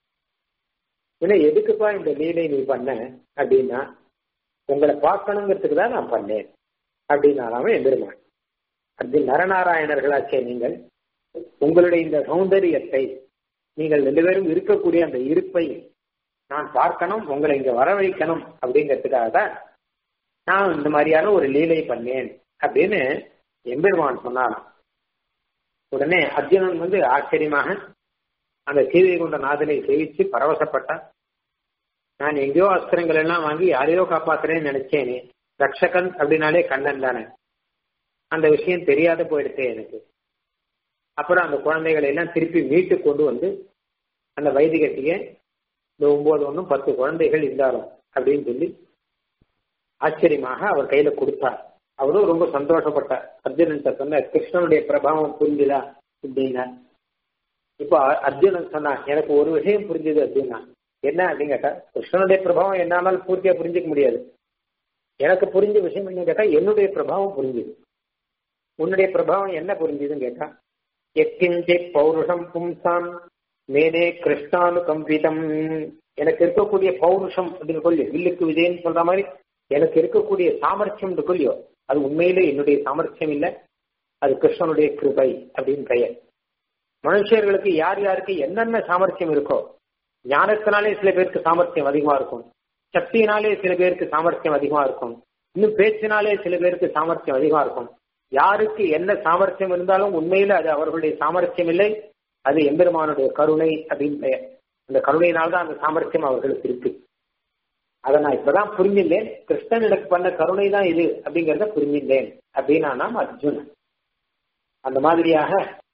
ஏன்னா எதுக்குப்பா இந்த லீலை நீ பண்ண அப்படின்னா உங்களை பார்க்கணுங்கிறதுக்கு தான் நான் பண்ணேன் அப்படின்னாலாம எம்பெருமான் அப்படி நரநாராயணர்களாச்சே நீங்கள் உங்களுடைய இந்த சௌந்தரியத்தை நீங்கள் ரெண்டு பேரும் இருக்கக்கூடிய அந்த இருப்பை நான் பார்க்கணும் உங்களை இங்க வர வைக்கணும் அப்படிங்கிறதுக்காக தான் நான் இந்த மாதிரியான ஒரு லீலை பண்ணேன் அப்படின்னு எம்பெருமான் சொன்னாராம் உடனே அர்ஜுனன் வந்து ஆச்சரியமாக அந்த சீதை கொண்ட நாதனை சேவிச்சு பரவசப்பட்டான் நான் எங்கேயோ அஸ்திரங்கள் எல்லாம் வாங்கி யாரையோ காப்பாத்துறேன்னு நினைச்சேனே ரக்ஷகன் அப்படின்னாலே கண்ணன் தானே அந்த விஷயம் தெரியாத போயிடுச்சு எனக்கு அப்புறம் அந்த குழந்தைகளை எல்லாம் திருப்பி மீட்டு கொண்டு வந்து அந்த வைதிகத்தையே இந்த ஒன்பது ஒன்றும் பத்து குழந்தைகள் இருந்தாலும் அப்படின்னு சொல்லி ஆச்சரியமாக அவர் கையில கொடுத்தார் அவரும் ரொம்ப சந்தோஷப்பட்டார் அர்ஜுனன் சொன்ன கிருஷ்ணனுடைய பிரபாவம் புரிஞ்சுதா அப்படின்னா இப்போ அர்ஜுனன் சொன்னான் எனக்கு ஒரு விஷயம் புரிஞ்சுது அப்படின்னா என்ன அப்படின்னு கேட்டா கிருஷ்ணனுடைய பிரபாவம் என்னாலும் பூர்த்தியா புரிஞ்சுக்க முடியாது எனக்கு புரிஞ்ச விஷயம் என்னன்னு கேட்டா என்னுடைய பிரபாவம் புரிஞ்சுது உன்னுடைய பிரபாவம் என்ன புரிஞ்சுதுன்னு கேட்டா எக்கிஞ்சே பௌருஷம் பும்சான் மேனே கிருஷ்ணானு கம்பிதம் எனக்கு இருக்கக்கூடிய பௌருஷம் அப்படின்னு சொல்லி வில்லுக்கு விஜயன்னு சொல்ற மாதிரி எனக்கு இருக்கக்கூடிய சாமர்த்தியம் கொல்லியோ அது உண்மையிலே என்னுடைய சாமர்த்தியம் இல்லை அது கிருஷ்ணனுடைய கிருபை அப்படின்னு பெயர் மனுஷர்களுக்கு யார் யாருக்கு என்னென்ன சாமர்த்தியம் இருக்கோ ஞானத்தினாலே சில பேருக்கு சாமர்த்தியம் அதிகமா இருக்கும் சக்தியினாலே சில பேருக்கு சாமர்த்தியம் அதிகமா இருக்கும் இன்னும் பேச்சினாலே சில பேருக்கு சாமர்த்தியம் அதிகமா இருக்கும் யாருக்கு என்ன சாமர்த்தியம் இருந்தாலும் உண்மையில அது அவர்களுடைய சாமர்த்தியம் இல்லை அது எம்பெருமானுடைய கருணை அப்படின்னு பெயர் அந்த கருணையினால்தான் அந்த சாமர்த்தியம் அவர்களுக்கு இருக்கு அதை நான் இப்பதான் புரிஞ்சின்றேன் கிருஷ்ணன் எனக்கு பண்ண கருணை தான் இது அப்படிங்கறத புரிஞ்சின்றேன் அப்படின்னா நாம் அர்ஜுனன் அந்த மாதிரியாக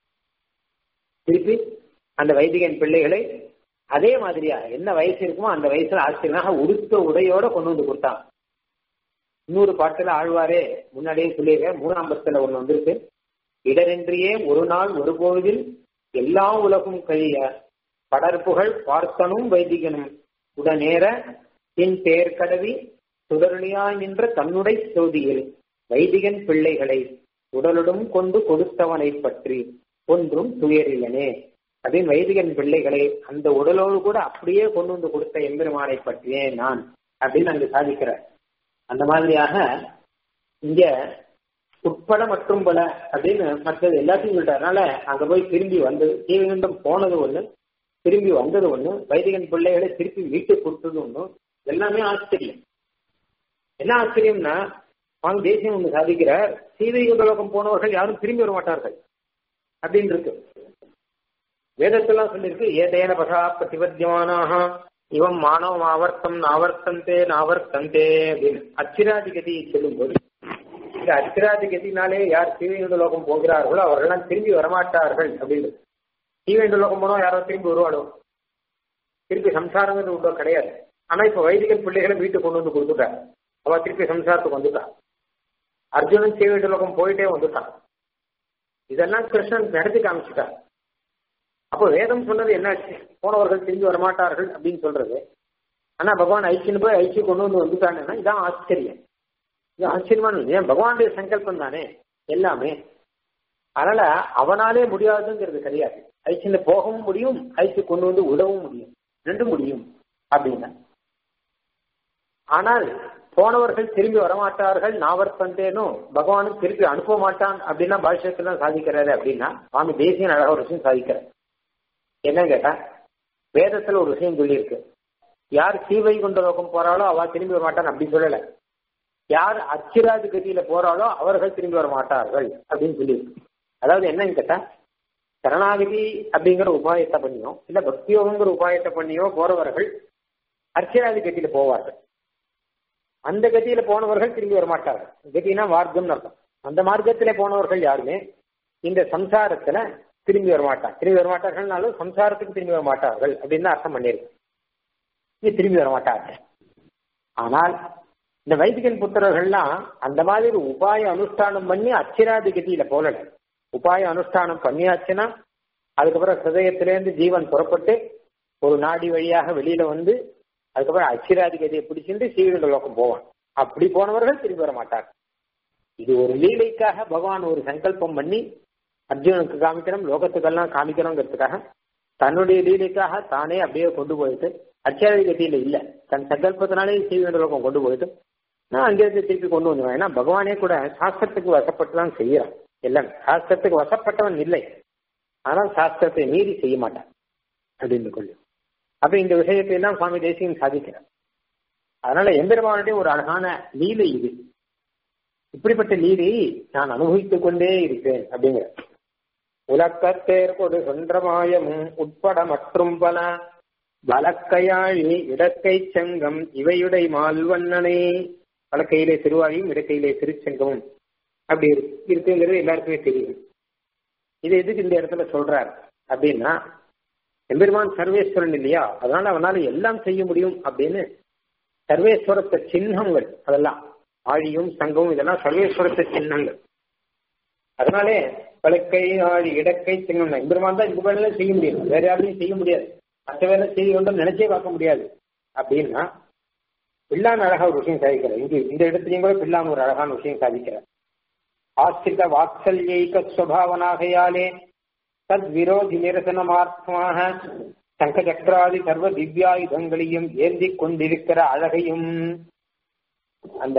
திருப்பி அந்த வைதிகன் பிள்ளைகளை அதே மாதிரியா என்ன வயசு இருக்குமோ அந்த வயசுல ஆச்சரியமாக உடுத்த உடையோட கொண்டு வந்து கொடுத்தான் இன்னொரு பாட்டுல ஆழ்வாரே முன்னாடியே சொல்லியிருக்கேன் மூணாம் பத்துல ஒண்ணு வந்திருக்கு இடரென்றியே ஒரு நாள் ஒரு பொழுதில் எல்லா உலகும் கழிய படர்புகள் பார்த்தனும் வைதிகனும் உடனேற என் பெயர் கடவி சுடருளியாய் நின்ற தன்னுடைய சோதியில் வைதிகன் பிள்ளைகளை உடலுடன் கொண்டு கொடுத்தவனை பற்றி ஒன்றும் துயரிலனே அப்படின்னு வைதிகன் பிள்ளைகளை அந்த உடலோடு கூட அப்படியே கொண்டு வந்து கொடுத்த எம்பெருமானை பற்றியே நான் அப்படின்னு அங்கு சாதிக்கிறார் அந்த மாதிரியாக இங்க உட்பட மற்றும் பல அப்படின்னு மற்றது எல்லாத்தையும் சொல்லிட்டார் அதனால அங்க போய் திரும்பி வந்தது தீவிரம் போனது ஒண்ணு திரும்பி வந்தது ஒண்ணு வைதிகன் பிள்ளைகளை திருப்பி வீட்டுக்கு கொடுத்தது ஒண்ணு எல்லாமே ஆச்சரியம் என்ன ஆச்சரியம்னா அவங்க தேசியம் ஒண்ணு சாதிக்கிற சீதை உலகம் போனவர்கள் யாரும் திரும்பி வர மாட்டார்கள் அப்படின்னு இருக்கு வேதத்தெல்லாம் சொல்லியிருக்கு ஏதேன பசா பிரதிபத்தியமானாக இவன் மானவம் ஆவர்த்தம் நாவர்த்தந்தே நாவர்த்தந்தே அப்படின்னு அச்சிராதிகதி சொல்லும்போது இந்த அச்சிராதிகதினாலே யார் சீவையுண்ட லோகம் போகிறார்களோ அவர்கள்லாம் திரும்பி வரமாட்டார்கள் அப்படின்னு சீவையுண்ட லோகம் போனோம் யாரோ திரும்பி வருவாளோ திருப்பி சம்சாரங்கிறது உண்டோ கிடையாது ஆனா இப்ப வைதிகன் பிள்ளைகளை வீட்டுக்கு கொண்டு வந்து கொடுத்துட்டார் அவ திருப்பி சம்சாரத்துக்கு வந்துட்டான் அர்ஜுனன் சீவையுண்ட லோகம் போயிட்டே வந்துட்டான் இதெல்லாம் கிருஷ்ணன் நடத்தி காமிச்சுட்டார் அப்போ வேதம் சொன்னது என்னாச்சு போனவர்கள் திரும்பி வரமாட்டார்கள் அப்படின்னு சொல்றது ஆனா பகவான் ஐக்கியன்னு போய் ஐக்கிய கொண்டு வந்து வந்துட்டாங்கன்னா இதான் ஆச்சரியம் இது ஆச்சரியமான ஏன் பகவானுடைய சங்கல்பம் தானே எல்லாமே அதனால அவனாலே முடியாதுங்கிறது கிடையாது ஐக்கியன்னு போகவும் முடியும் ஐக்கிய கொண்டு வந்து விடவும் முடியும் ரெண்டும் முடியும் அப்படின்னா ஆனால் போனவர்கள் திரும்பி வரமாட்டார்கள் நாவர்த்தந்தேனும் பகவானும் திருப்பி அனுப்ப மாட்டான் அப்படின்னா பாஷ்யத்துல தான் சாதிக்கிறாரு அப்படின்னா சுவாமி தேசிய அழக ஒரு விஷயம் சாதிக்கிறார் என்ன கேட்டா வேதத்துல ஒரு விஷயம் சொல்லியிருக்கு யார் சீவை கொண்ட லோகம் போறாளோ அவ திரும்பி வர மாட்டான் அப்படி சொல்லல யார் அச்சிராது கதியில போறாளோ அவர்கள் திரும்பி வர மாட்டார்கள் அப்படின்னு சொல்லியிருக்கு அதாவது என்னன்னு கேட்டா சரணாகதி அப்படிங்கிற உபாயத்தை பண்ணியோ இல்ல பக்தியோகங்கிற உபாயத்தை பண்ணியோ போறவர்கள் அர்ச்சராதி கதியில போவார்கள் அந்த கதியில போனவர்கள் திரும்பி வரமாட்டார்கள் கதினா மார்க்கம்னு அர்த்தம் அந்த மார்க்கத்திலே போனவர்கள் யாருமே இந்த சம்சாரத்துல திரும்பி வரமாட்டாங்க திரும்பி வரமாட்டார்கள்னாலும் சம்சாரத்துக்கு திரும்பி வரமாட்டார்கள் அப்படின்னு அர்த்தம் பண்ணிருக்கு இங்க திரும்பி வரமாட்டார்கள் ஆனால் இந்த வைதிகன் புத்திரர்கள்லாம் அந்த மாதிரி உபாய அனுஷ்டானம் பண்ணி அச்சிராதி கதியில போகல உபாய அனுஷ்டானம் பண்ணியாச்சுன்னா அதுக்கப்புறம் ஹிருதயத்திலேருந்து ஜீவன் புறப்பட்டு ஒரு நாடி வழியாக வெளியில வந்து அதுக்கப்புறம் அச்சிராதி கதியை பிடிச்சிட்டு சீவிட லோகம் போவான் அப்படி போனவர்கள் திரும்பி வர மாட்டார் இது ஒரு லீலைக்காக பகவான் ஒரு சங்கல்பம் பண்ணி அர்ஜுனுக்கு காமிக்கணும் லோகத்துக்கெல்லாம் காமிக்கணுங்கிறதுக்காக தன்னுடைய லீலைக்காக தானே அப்படியே கொண்டு போயிட்டு அச்சாரி கதியில இல்ல தன் சங்கல்பத்தினாலே சீவிட லோகம் கொண்டு போயிட்டு நான் அங்கிருந்து திருப்பி கொண்டு வந்துடுவேன் ஏன்னா பகவானே கூட சாஸ்திரத்துக்கு வசப்பட்டு தான் செய்யறான் எல்லாம் சாஸ்திரத்துக்கு வசப்பட்டவன் இல்லை ஆனால் சாஸ்திரத்தை மீறி செய்ய மாட்டான் அப்படின்னு கொள்ளு அப்ப இந்த விஷயத்தை எல்லாம் சுவாமி தேசியம் சாதிக்கிறார் அதனால எம்பெருமானுடைய ஒரு அழகான லீலை இது இப்படிப்பட்ட லீலையை நான் அனுபவித்துக் கொண்டே இருப்பேன் அப்படிங்கிற உலக்கத்தேர் கொடு சொன்றமாயம் உட்பட மற்றும் பல வலக்கையாழி இடக்கை செங்கம் இவையுடை மால்வண்ணனே வலக்கையிலே திருவாழியும் இடக்கையிலே திருச்செங்கமும் அப்படி இருக்குங்கிறது எல்லாருக்குமே தெரியும் இது எதுக்கு இந்த இடத்துல சொல்றார் அப்படின்னா எம்பெருமான் சர்வேஸ்வரன் இல்லையா அதனால அவனால எல்லாம் செய்ய முடியும் அப்படின்னு சர்வேஸ்வரத்த சின்னங்கள் அதெல்லாம் ஆழியும் சங்கமும் இதெல்லாம் சர்வேஸ்வரத்த சின்னங்கள் அதனாலே வழக்கை ஆழி இடக்கை சின்னம் எம்பெருமான் தான் இந்த வேலையில செய்ய முடியும் வேற யாரையும் செய்ய முடியாது மற்ற வேலை செய்ய வேண்டும் நினைச்சே பார்க்க முடியாது அப்படின்னா பிள்ளான் அழகா ஒரு விஷயம் சாதிக்கிறார் இங்கு இந்த இடத்துலயும் கூட பிள்ளான் ஒரு அழகான விஷயம் சாதிக்கிறார் ஆஸ்திரித வாத்சல்யைக சுவாவனாகையாலே தத் விரோதி நிரசனமாத்மாக சங்க சக்கராதி சர்வ திவ்யாயுதங்களையும் ஏந்தி கொண்டிருக்கிற அழகையும் அந்த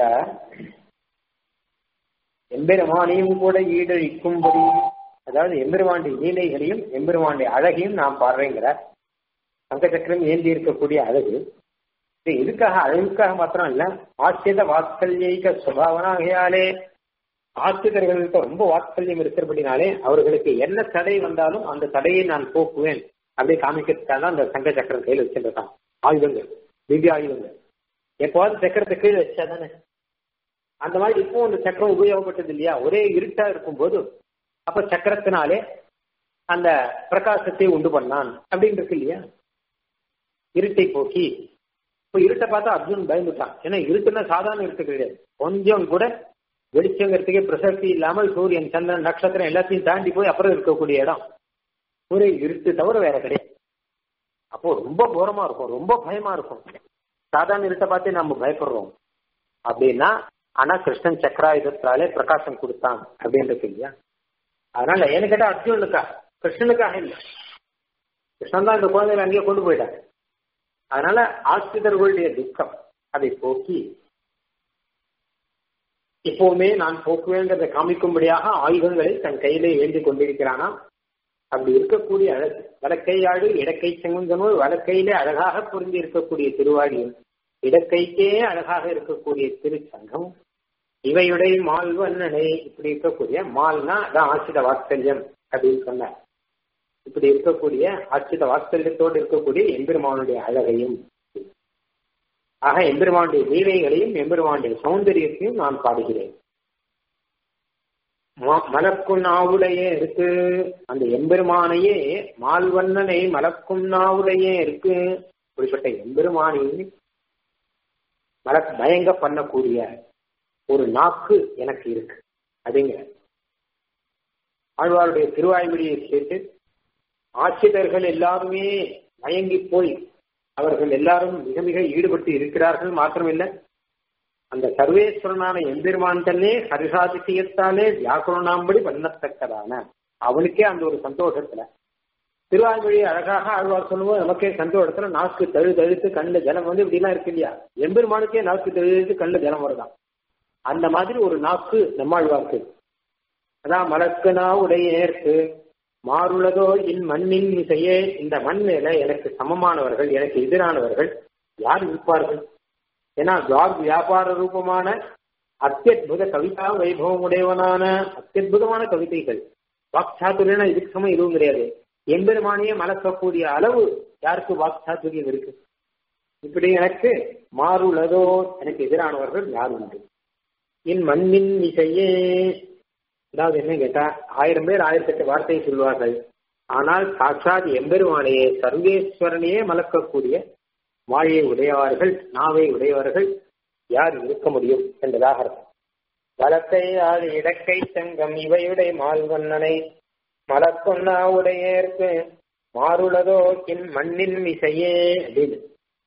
எம்பெருமானையும் கூட ஈடழிக்கும்படி அதாவது எம்பெருமாண்டி லீலைகளையும் எம்பெருமாண்டி அழகையும் நாம் பாடுறேங்கிறார் சங்க சக்கரம் ஏந்தி இருக்கக்கூடிய அழகு இது எதுக்காக அழகுக்காக மாத்திரம் இல்ல ஆசிரித வாத்சல்யைக சுபாவனாகையாலே ஆசிரியர்களுக்கு ரொம்ப வாத்சல்யம் இருக்கிறபடினாலே அவர்களுக்கு என்ன தடை வந்தாலும் அந்த தடையை நான் போக்குவேன் அப்படியே காமிக்கிறதுக்காக தான் அந்த சங்க சக்கரம் கையில் வச்சிருந்தான் ஆயுதங்கள் திவ்ய ஆயுதங்கள் எப்போவாது சக்கரத்தை கீழே வச்சா தானே அந்த மாதிரி இப்போ அந்த சக்கரம் உபயோகப்பட்டது இல்லையா ஒரே இருட்டா இருக்கும்போது அப்ப சக்கரத்தினாலே அந்த பிரகாசத்தை உண்டு பண்ணான் அப்படின்னு இருக்கு இல்லையா இருட்டை போக்கி இப்போ இருட்டை பார்த்தா அர்ஜுன் பயந்துட்டான் ஏன்னா இருட்டுன்னா சாதாரண இருட்டு கிடையாது கொஞ்சம் கூட வெளிச்சங்கிறதுக்கே பிரசக்தி இல்லாமல் சூரியன் சந்திரன் நட்சத்திரம் எல்லாத்தையும் தாண்டி போய் அப்புறம் இருக்கக்கூடிய இடம் ஒரே இருட்டு தவிர வேற கிடையாது அப்போ ரொம்ப கோரமா இருக்கும் ரொம்ப பயமா இருக்கும் சாதாரண இருட்டை பார்த்தே நம்ம பயப்படுறோம் அப்படின்னா ஆனா கிருஷ்ணன் சக்கராயுதத்தாலே பிரகாசம் கொடுத்தான் அப்படின்றது இல்லையா அதனால என்ன கேட்டா அர்ஜுனனுக்காக கிருஷ்ணனுக்காக இல்லை கிருஷ்ணன் தான் இந்த குழந்தைகளை அங்கேயே கொண்டு போயிட்டாங்க அதனால ஆசிரியர்களுடைய துக்கம் அதை போக்கி எப்பவுமே நான் போக்குவேங்கிறத காமிக்கும்படியாக ஆயுதங்களை தன் கையிலே ஏந்தி கொண்டிருக்கிறானா அப்படி இருக்கக்கூடிய அழகு வலக்கையாடு இடக்கை செங்குந்தனூர் வலக்கையிலே அழகாக பொருந்தி இருக்கக்கூடிய திருவாடியும் இடக்கைக்கே அழகாக இருக்கக்கூடிய திருச்சங்கம் இவையுடைய மால்வண்ணனை இப்படி இருக்கக்கூடிய மால்னா அதான் ஆசித வாத்சல்யம் அப்படின்னு சொன்னார் இப்படி இருக்கக்கூடிய ஆச்சித வாத்சல்யத்தோடு இருக்கக்கூடிய எம்பெருமானுடைய அழகையும் ஆக எம்பெருமானுடைய லீலைகளையும் எம்பெருமானுடைய சௌந்தரியத்தையும் நான் பாடுகிறேன் மலக்கும் நாவுடையே இருக்கு அந்த எம்பெருமானையே மால்வண்ணனை மலக்கும் நாவுடையே இருக்கு இப்படிப்பட்ட எம்பெருமானையே மல பயங்க பண்ணக்கூடிய ஒரு நாக்கு எனக்கு இருக்கு அப்படிங்கிற ஆழ்வாருடைய திருவாய்மொழியை கேட்டு ஆட்சியர்கள் எல்லாருமே மயங்கி போய் அவர்கள் எல்லாரும் மிக மிக ஈடுபட்டு இருக்கிறார்கள் மாத்திரமில்லை அந்த சர்வேஸ்வரனான எம்பெருமான் தன்னே ஹரிசாதிசயத்தாலே வியாக்குரணாம்படி பண்ணத்தக்கதான அவனுக்கே அந்த ஒரு சந்தோஷத்துல திருவாய்மொழி அழகாக ஆழ்வார் சொல்லுவோம் நமக்கே சந்தோஷத்துல நாக்கு தழு தழுத்து கண்ணில் ஜலம் வந்து இப்படிலாம் இருக்கு இல்லையா எம்பெருமானுக்கே நாக்கு தழுத்து கண்ணில் ஜலம் வருதான் அந்த மாதிரி ஒரு நாக்கு நம்மாழ்வார்க்கு அதான் மலக்குனா உடையேற்கு மாறுளதோ இன் மண்ணின் இசையே இந்த மண் மேல எனக்கு சமமானவர்கள் எனக்கு எதிரானவர்கள் யார் இருப்பார்கள் ஏன்னா துவார் வியாபார ரூபமான அத்தியுத கவிதா வைபவம் உடையவனான அத்தியுதமான கவிதைகள் வாக்சாத்துரியனா இதுக்கு சமம் எதுவும் கிடையாது எம்பெருமானையே மலக்கக்கூடிய அளவு யாருக்கு வாக்சாத்துரியம் இருக்கு இப்படி எனக்கு மாறுள்ளதோ எனக்கு எதிரானவர்கள் யார் உண்டு என் மண்ணின் இசையே அதாவது என்ன கேட்டா ஆயிரம் பேர் ஆயிரத்தெட்டு வார்த்தையை சொல்வார்கள் ஆனால் சாட்சாத் எம்பெருமானையே சர்வேஸ்வரனையே மலக்கக்கூடிய வாயை உடையவர்கள் நாவை உடையவர்கள் யார் இருக்க முடியும் என்பதாக அர்த்தம் வலத்தை ஆறு இடக்கை சங்கம் இவையுடைய மால்வண்ணனை மலக்கொன்னா உடையேற்கு மாறுளதோ என் மண்ணின் மிசையே அப்படின்னு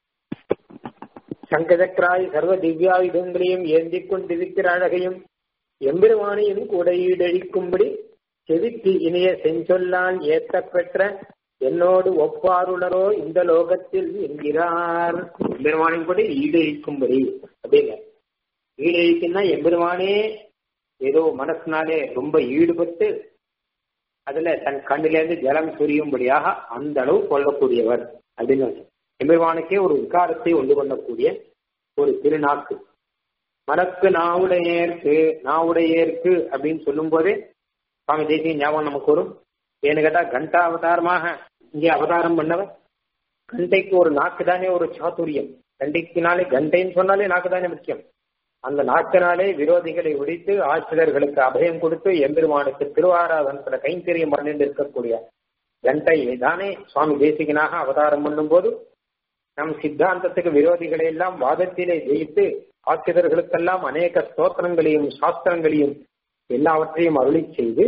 சங்கதக்ராய் சர்வ திவ்யாயுதங்களையும் ஏந்திக் கொண்டிருக்கிற அழகையும் எம்பெருமானையும் கூடையீடழிக்கும்படி செவிக்கு இனிய செஞ்சொல்லால் ஏத்த பெற்ற என்னோடு ஒப்பாருளரோ இந்த லோகத்தில் என்கிறார் எம்பெருமானின் கூட ஈடழிக்கும்படி அப்படிங்க ஈடழிக்குன்னா எம்பெருமானே ஏதோ மனசினாலே ரொம்ப ஈடுபட்டு அதுல தன் கண்ணிலேருந்து ஜலம் சுரியும்படியாக அந்த அளவு கொள்ளக்கூடியவர் அப்படின்னு எம்பெருமானுக்கே ஒரு விகாரத்தை உண்டு கொள்ளக்கூடிய ஒரு திருநாக்கு மனக்கு நாவுடையேற்கு நாவுடையேற்கு அப்படின்னு சொல்லும் போதே சுவாமி தேசிய ஞாபகம் நமக்கு வரும் ஏன்னு கேட்டா கண்டா அவதாரமாக இங்கே அவதாரம் பண்ணவர் கண்டைக்கு ஒரு நாக்கு தானே ஒரு சாத்துரியம் கண்டைக்குனாலே கண்டைன்னு சொன்னாலே நாக்கு தானே முக்கியம் அந்த நாக்கினாலே விரோதிகளை ஒழித்து ஆசிரியர்களுக்கு அபயம் கொடுத்து எம்பெருமானுக்கு திருவாராதனத்துல கைங்கரியம் பண்ணிட்டு இருக்கக்கூடிய கண்டை தானே சுவாமி தேசிகனாக அவதாரம் பண்ணும் போது நம் சித்தாந்தத்துக்கு விரோதிகளை எல்லாம் வாதத்திலே ஜெயித்து ஆசிரியர்களுக்கெல்லாம் அநேக ஸ்தோத்திரங்களையும் சாஸ்திரங்களையும் எல்லாவற்றையும் அருளி செய்து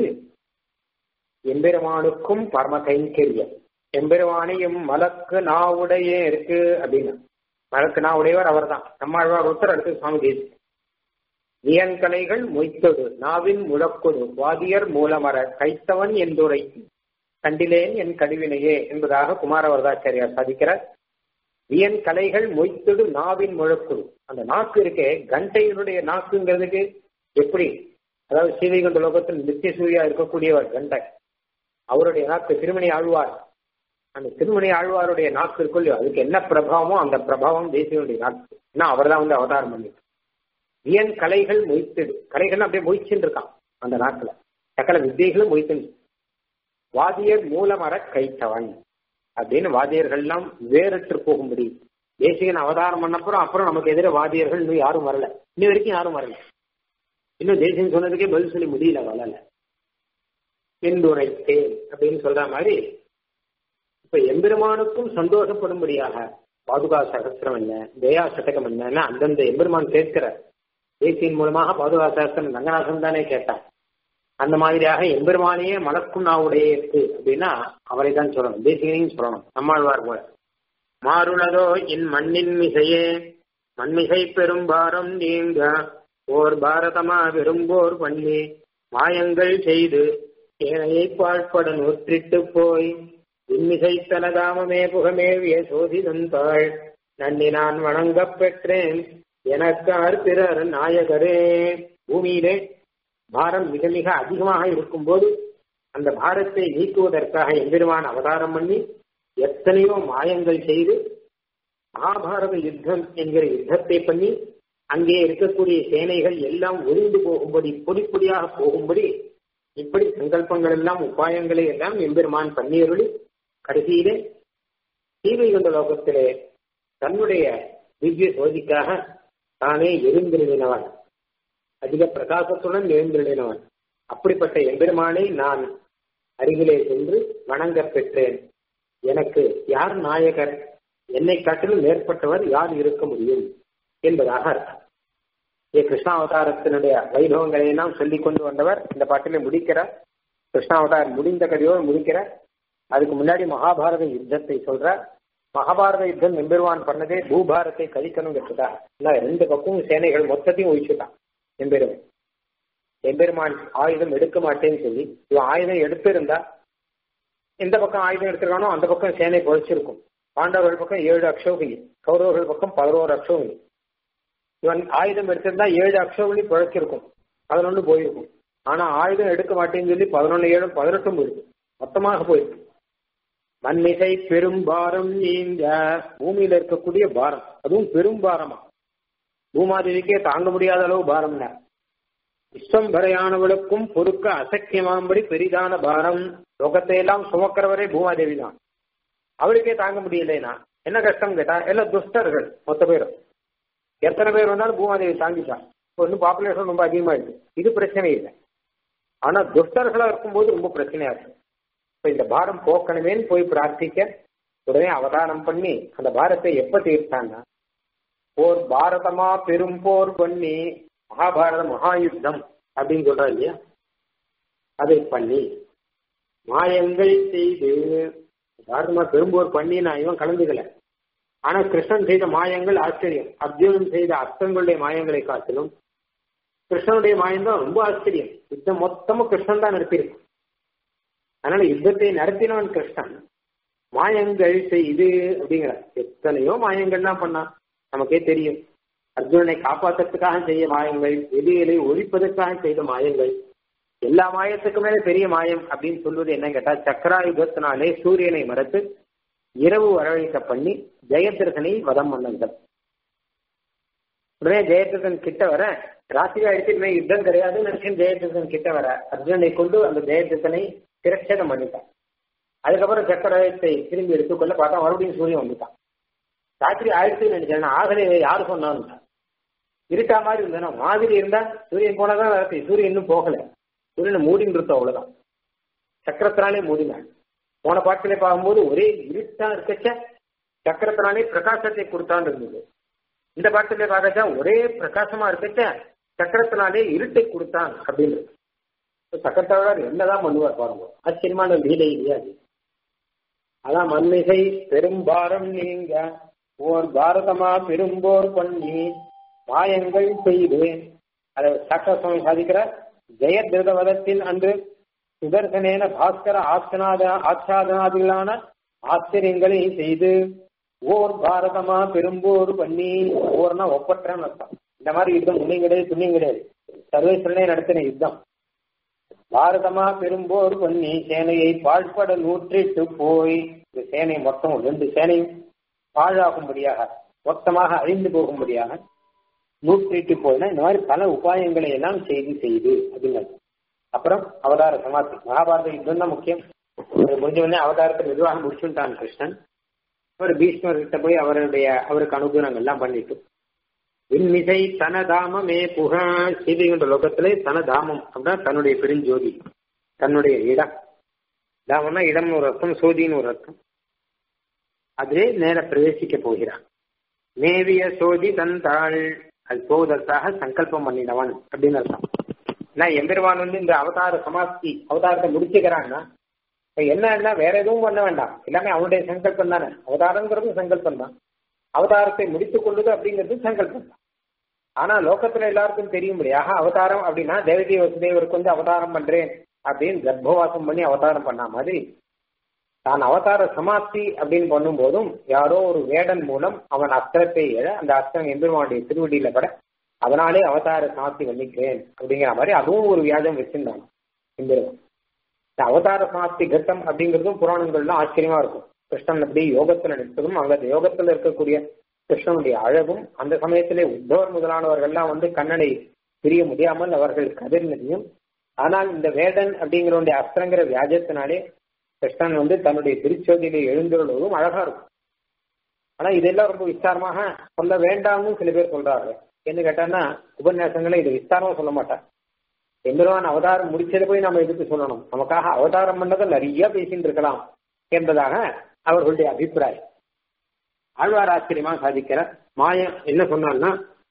எம்பெருமானுக்கும் பரம கைங்கரியம் எம்பெருமானையும் மலக்கு நாவுடையே இருக்கு அப்படின்னு மலக்கு நாவுடையவர் அவர் தான் நம்மாழ்வார் ஒருத்தர் அடுத்து சுவாமி தேசி வியன்கலைகள் மொய்த்தொடு நாவின் முழக்கொடு வாதியர் மூலமர கைத்தவன் என்றுரை கண்டிலேன் என் கடிவினையே என்பதாக குமாரவரதாச்சாரியார் சாதிக்கிறார் வியன் கலைகள் மொய்த்தொடு நாவின் முழக்கொடு அந்த நாக்கு இருக்கே கண்டையினுடைய நாக்குங்கிறதுக்கு எப்படி அதாவது சீவைகுண்ட லோகத்தில் நித்திய சூரியா இருக்கக்கூடியவர் கண்டை அவருடைய நாக்கு திருமணி ஆழ்வார் அந்த திருமணி ஆழ்வாருடைய நாக்கு இருக்கும் இல்லையோ அதுக்கு என்ன பிரபாவமோ அந்த பிரபாவம் தேசியனுடைய நாக்கு ஏன்னா அவர் தான் வந்து அவதாரம் பண்ணி வியன் கலைகள் மொய்த்தது கலைகள் அப்படியே மொய்ச்சுன்னு இருக்கான் அந்த நாட்டுல சகல வித்தைகளும் மொய்த்துன்னு வாதியர் மூலமர கைத்தவன் அப்படின்னு வாதியர்கள்லாம் வேறற்று போகும்படி தேசிகன் அவதாரம் பண்ணப்புறம் அப்புறம் நமக்கு எதிர வாதியர்கள் இன்னும் யாரும் வரல இன்னி வரைக்கும் யாரும் வரல இன்னும் தேசியம் சொன்னதுக்கே பதில் சொல்லி முடியல வரல பின்துரைத்தேன் அப்படின்னு சொல்ற மாதிரி இப்ப எம்பெருமானுக்கும் சந்தோஷப்படும்படியாக பாதுகா சகசிரம் என்ன தயா சதகம் என்னன்னா அந்தந்த எம்பெருமான் கேட்கிற தேசியின் மூலமாக பாதுகா சகசிரம் ரங்கநாதன் தானே கேட்டான் அந்த மாதிரியாக எம்பெருமானையே மலக்கும் நாவுடைய இருக்கு அப்படின்னா அவரை தான் சொல்லணும் தேசிகனையும் சொல்லணும் நம்மாழ்வார் போல மாறுளதோ என் மண்ணின் மிசையே மண்மிசை பெரும்பாரம் நீங்க ஓர் பாரதமா விரும்போர் பண்ணி மாயங்கள் செய்து ஏனையை பாழ்பட நூற்றிட்டு போய் இன்மிசை தலதாமமே புகமேவிய சோதிதந்தாள் நன்னி நான் வணங்கப் பெற்றேன் எனக்கார் பிறர் நாயகரே பூமியிலே பாரம் மிக மிக அதிகமாக இருக்கும்போது அந்த பாரத்தை நீக்குவதற்காக எம்பெருமான் அவதாரம் பண்ணி எத்தனையோ மாயங்கள் செய்து மகாபாரத யுத்தம் என்கிற யுத்தத்தை பண்ணி அங்கே இருக்கக்கூடிய சேனைகள் எல்லாம் ஒளிந்து போகும்படி பொடி பொடியாக போகும்படி இப்படி சங்கல்பங்கள் எல்லாம் உபாயங்களை எல்லாம் எம்பெருமான் பன்னீருளி கடைசியிலே சீவைகுண்ட லோகத்திலே தன்னுடைய திவ்ய சோதிக்காக தானே எழுந்திருந்தவன் அதிக பிரகாசத்துடன் எழுந்திருந்தவன் அப்படிப்பட்ட எம்பெருமானை நான் அருகிலே சென்று வணங்க பெற்றேன் எனக்கு யார் நாயகர் என்னை காட்டிலும் மேற்பட்டவர் யார் இருக்க முடியும் என்பதாக அர்த்தம் ஏ கிருஷ்ணாவதாரத்தினுடைய வைபவங்களை எல்லாம் சொல்லிக் கொண்டு வந்தவர் இந்த பாட்டிலே முடிக்கிறார் கிருஷ்ணாவதாரம் முடிந்த கதையோடு முடிக்கிறார் அதுக்கு முன்னாடி மகாபாரத யுத்தத்தை சொல்றார் மகாபாரத யுத்தம் எம்பெருவான் பண்ணதே பூபாரத்தை கழிக்கணுங்கிறதா இல்ல ரெண்டு பக்கமும் சேனைகள் மொத்தத்தையும் ஒழிச்சுட்டான் எம்பெருமான் எம்பெருமான் ஆயுதம் எடுக்க மாட்டேன்னு சொல்லி இவன் ஆயுதம் எடுத்திருந்தா எந்த பக்கம் ஆயுதம் எடுத்திருக்கானோ அந்த பக்கம் சேனை பொழிச்சிருக்கும் பாண்டவர்கள் பக்கம் ஏழு அக்ஷோகினி கௌரவர்கள் பக்கம் பதினோரு அக்ஷோகினி இவன் ஆயுதம் எடுத்திருந்தா ஏழு அக்ஷோகினி பிழைச்சிருக்கும் பதினொன்று போயிருக்கும் ஆனா ஆயுதம் எடுக்க மாட்டேன்னு சொல்லி பதினொன்று ஏழும் பதினெட்டும் போயிருக்கு மொத்தமாக போயிருக்கு மண்மிசை பெரும் பாரம் நீங்க பூமியில இருக்கக்கூடிய பாரம் அதுவும் பெரும் பாரமா பூமாதேவிக்கே தாங்க முடியாத அளவு பாரம்னா விஸ்வம்பரையானவளுக்கும் பொறுக்க அசக்கியமாகும்படி பெரிதான பாரம் லோகத்தை எல்லாம் சுமக்கிறவரே பூமாதேவி தான் அவளுக்கே தாங்க முடியலைனா என்ன கஷ்டம் கேட்டா எல்லாம் துஷ்டர்கள் மொத்த பேரும் எத்தனை பேர் வந்தாலும் பூமாதேவி தாங்கிட்டான் இப்போ இன்னும் பாப்புலேஷன் ரொம்ப அதிகமாயிடுது இது பிரச்சனை இல்லை ஆனா துஷ்டர்களா இருக்கும்போது ரொம்ப பிரச்சனையா இருக்கு இப்ப இந்த பாரம் போக்கணுமேன்னு போய் பிரார்த்திக்க உடனே அவதாரம் பண்ணி அந்த பாரத்தை எப்ப தீர்த்தான்னா போர் பாரதமா பெரும் போர் பண்ணி மகாபாரத மகாயுத்தம் அப்படின்னு சொல்றா இல்லையா அதை பண்ணி மாயங்கள் செய்து பாரதமா பெரும்போர் பண்ணி நான் இவன் கலந்துக்கல ஆனா கிருஷ்ணன் செய்த மாயங்கள் ஆச்சரியம் அர்ஜுனன் செய்த அஸ்தங்களுடைய மாயங்களை காட்டிலும் கிருஷ்ணனுடைய மாயம் தான் ரொம்ப ஆச்சரியம் யுத்தம் மொத்தமும் கிருஷ்ணன் தான் நடத்தியிருக்கான் அதனால யுத்தத்தை நடத்தினவன் கிருஷ்ணன் மாயங்கள் செய்து அப்படிங்கிற எத்தனையோ மாயங்கள்லாம் பண்ணான் நமக்கே தெரியும் அர்ஜுனனை காப்பாற்றுறதுக்காக செய்ய மாயங்கள் எதிரிகளை ஒழிப்பதற்காக செய்த மாயங்கள் எல்லா மாயத்துக்கு மேல பெரிய மாயம் அப்படின்னு சொல்வது என்ன கேட்டா சக்கராயுதத்தினாலே சூரியனை மறத்து இரவு வரவழைக்க பண்ணி ஜெயதிரசனை வதம் பண்ணங்கள் உடனே ஜெயதிரசன் கிட்ட வர ராத்திரி ஆயிடுச்சு யுத்தம் கிடையாதுன்னு நினைச்சு ஜெயதிரசன் கிட்ட வர அர்ஜுனனை கொண்டு அந்த ஜெயதிரசனை திரட்சதம் பண்ணிட்டான் அதுக்கப்புறம் சக்கராயத்தை திரும்பி எடுத்துக்கொள்ள பார்த்தா மறுபடியும் சூரியன் வந்துட்டான் ராத்திரி ஆயிடுச்சுன்னு நினைச்சேன் ஆகலையே யாரு சொன்னான்னு இருக்கா மாதிரி இருந்தா மாதிரி இருந்தா சூரியன் போனதான் ராத்திரி சூரியன் இன்னும் போகல சூரியனை மூடின்னு இருந்தோம் அவ்வளவுதான் சக்கரத்தினாலே மூடினான் போன பாட்டிலே பார்க்கும்போது ஒரே இருட்டா இருக்கச்ச சக்கரத்தினாலே பிரகாசத்தை கொடுத்தான் இருந்தது இந்த பாட்டிலே பார்க்கச்சா ஒரே பிரகாசமா இருக்கச்ச சக்கரத்தினாலே இருட்டை கொடுத்தான் அப்படின்னு சக்கரத்தாழ்வார் என்னதான் பண்ணுவார் பாருங்க ஆச்சரியமான லீலை இல்லையா அது அதான் மண்மிசை பெரும்பாரம் நீங்க ஓர் பாரதமா பெரும்போர் பண்ணி மாயங்கள் செய்து அதை சக்கர சுவாமி சாதிக்கிறார் ஜெயதிருதவதத்தின் அன்று சுதர்சனேன பாஸ்கர ஆச்சனாத ஆச்சாதனாதிகளான ஆச்சரியங்களை செய்து ஓர் பாரதமா பெரும்போர் பண்ணி ஓர்னா ஒப்பற்றான்னு அர்த்தம் இந்த மாதிரி யுத்தம் முன்னையும் கிடையாது துணியும் கிடையாது சர்வேஸ்வரனே நடத்தின யுத்தம் பாரதமா பெரும்போர் பண்ணி சேனையை பாழ்பட நூற்றிட்டு போய் இந்த சேனை மொத்தம் ரெண்டு சேனையும் பாழாகும்படியாக மொத்தமாக அழிந்து போகும்படியாக நூற்றிட்டு போயினா இந்த மாதிரி பல உபாயங்களை எல்லாம் செய்து செய்து அப்படிங்கிறது அப்புறம் அவதார சமாப்தி மகாபாரத யுத்தம் தான் முக்கியம் முடிஞ்ச உடனே அவதாரத்தை மெதுவாக முடிச்சுட்டான் கிருஷ்ணன் அவர் பீஷ்மர் கிட்ட போய் அவருடைய அவருக்கு அனுகூலங்கள் எல்லாம் பண்ணிட்டு விண்மிசை தனதாமமே புக சீதைகின்ற லோகத்திலே தனதாமம் அப்படின்னா தன்னுடைய பெருஞ்சோதி தன்னுடைய இடம் தாமம்னா இடம் ஒரு அர்த்தம் சோதின்னு ஒரு அர்த்தம் அதிலே நேர பிரவேசிக்க போகிறான் மேவிய சோதி தந்தாள் அது போவதற்காக சங்கல்பம் பண்ணினவன் அப்படின்னு அர்த்தம் நான் எம்பெருமான் வந்து இந்த அவதார சமாப்தி அவதாரத்தை முடிச்சுக்கிறான்னா என்ன வேற எதுவும் பண்ண வேண்டாம் எல்லாமே அவனுடைய சங்கல்பம் தானே அவதாரங்கிறது சங்கல்பம் தான் அவதாரத்தை முடித்துக் கொள்வது அப்படிங்கிறது சங்கல்பம் தான் ஆனா லோகத்துல எல்லாருக்கும் தெரியும்படியாக அவதாரம் அப்படின்னா தேவதி வசுதேவருக்கு வந்து அவதாரம் பண்றேன் அப்படின்னு கர்ப்பவாசம் பண்ணி அவதாரம் பண்ண மாதிரி தான் அவதார சமாப்தி அப்படின்னு பண்ணும்போதும் யாரோ ஒரு வேடன் மூலம் அவன் அஸ்திரத்தை எழ அந்த அஸ்திரம் எம்பெருமானுடைய திருவடியில பட அதனாலே அவதார சமாப்தி பண்ணிக்கிறேன் அப்படிங்கிற மாதிரி அதுவும் ஒரு வியாஜம் வச்சிருந்தாங்க எம்பெருமான் இந்த அவதார சமாப்தி கட்டம் அப்படிங்கிறதும் புராணங்கள்லாம் ஆச்சரியமா இருக்கும் கிருஷ்ணன் அப்படி யோகத்துல நிற்பதும் அங்க யோகத்துல இருக்கக்கூடிய கிருஷ்ணனுடைய அழகும் அந்த சமயத்திலே உத்தவர் முதலானவர்கள்லாம் வந்து கண்ணனை பிரிய முடியாமல் அவர்கள் கதிர்னதையும் ஆனால் இந்த வேடன் அப்படிங்கிறவனுடைய அஸ்திரங்கிற வியாஜத்தினாலே கிருஷ்ணன் வந்து தன்னுடைய திருச்சோதியில எழுந்துள்ளதும் அழகா இருக்கும் ஆனா இதெல்லாம் ரொம்ப விஸ்தாரமாக சொல்ல வேண்டாம்னு சில பேர் சொல்றாங்க என்ன கேட்டான்னா உபன்யாசங்களை இது விஸ்தாரமா சொல்ல மாட்டார் எம்பெருமான் அவதாரம் முடிச்சதை போய் நம்ம எதுக்கு சொல்லணும் நமக்காக அவதாரம் பண்ணதை நிறைய பேசிட்டு இருக்கலாம் என்பதாக அவர்களுடைய அபிப்பிராயம் ஆழ்வார் ஆச்சரியமா சாதிக்கிற மாயம் என்ன சொன்னான்னா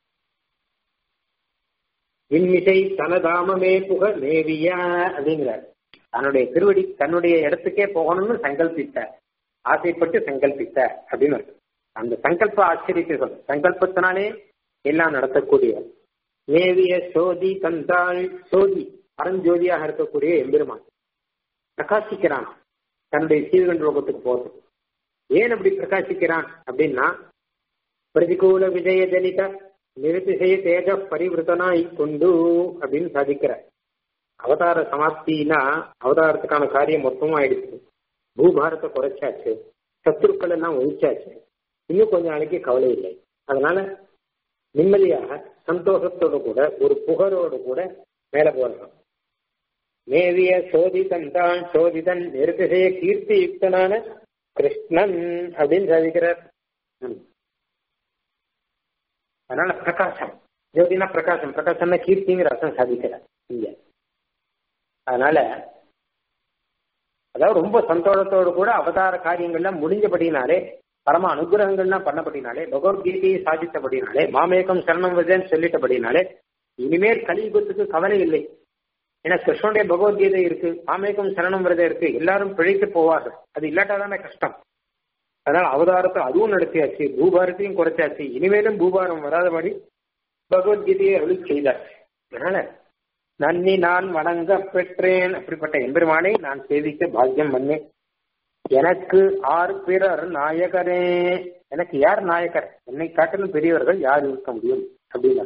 விண்மிசை தனதாமமே புக மேவிய அப்படிங்கிறார் தன்னுடைய திருவடி தன்னுடைய இடத்துக்கே போகணும்னு சங்கல்பித்தார் ஆசைப்பட்டு சங்கல்பித்தார் அப்படின்னு இருக்கு அந்த சங்கல்ப ஆச்சரியத்தை சொல்ல சங்கல்பத்தினாலே எல்லாம் நடத்தக்கூடிய மேவிய சோதி தந்தாள் சோதி பரஞ்சோதியாக இருக்கக்கூடிய எம்பெருமான் பிரகாசிக்கிறான் தன்னுடைய சீவகன் லோகத்துக்கு போறது ஏன் அப்படி பிரகாசிக்கிறான் அப்படின்னா பிரதிகூல விஜய ஜனித நிருதிசய தேஜ பரிவிருத்தனாய் கொண்டு அப்படின்னு சாதிக்கிறார் அவதார சமாப்தினா அவதாரத்துக்கான காரியம் மொத்தமும் ஆயிடுச்சு பூபாரத்தை குறைச்சாச்சு சத்துருக்கள் எல்லாம் ஒழிச்சாச்சு இன்னும் கொஞ்ச நாளைக்கு கவலை இல்லை அதனால நிம்மதியாக சந்தோஷத்தோடு கூட ஒரு புகழோடு கூட மேல போறோம் மேவிய சோதிதன் தான் சோதிதன் நெருக்கசைய கீர்த்தி யுக்தனான கிருஷ்ணன் அப்படின்னு சாதிக்கிறார் அதனால பிரகாசம் ஜோதினா பிரகாசம் பிரகாசம்னா கீர்த்திங்கிற அர்த்தம் சாதிக்கிறார் இங்க அதனால அதாவது ரொம்ப சந்தோஷத்தோடு கூட அவதார காரியங்கள்லாம் முடிஞ்சபடினாலே பரம அனுகிரகங்கள்லாம் பண்ணபடினாலே பகவத்கீதையை சாதித்தபடினாலே மாமேகம் சரணம் வதேன்னு சொல்லிட்டபடினாலே இனிமேல் கலியுகத்துக்கு கவலை இல்லை ஏன்னா கிருஷ்ணனுடைய பகவத்கீதை இருக்கு மாமேகம் சரணம் விரதம் இருக்கு எல்லாரும் பிழைத்து போவார்கள் அது இல்லாட்டாதானே கஷ்டம் அதனால அவதாரத்தை அதுவும் நடத்தியாச்சு பூபாரத்தையும் குறைச்சாச்சு இனிமேலும் பூபாரம் வராதபடி பகவத்கீதையை அருளி செய்தார் அதனால நன்னி நான் வணங்க பெற்றேன் அப்படிப்பட்ட எம்பெருமானை நான் சேவிக்க பாக்கியம் பண்ணேன் எனக்கு ஆறு பிறர் நாயகரே எனக்கு யார் நாயகர் என்னை காட்டிலும் பெரியவர்கள் யார் இருக்க முடியும் அப்படின்னு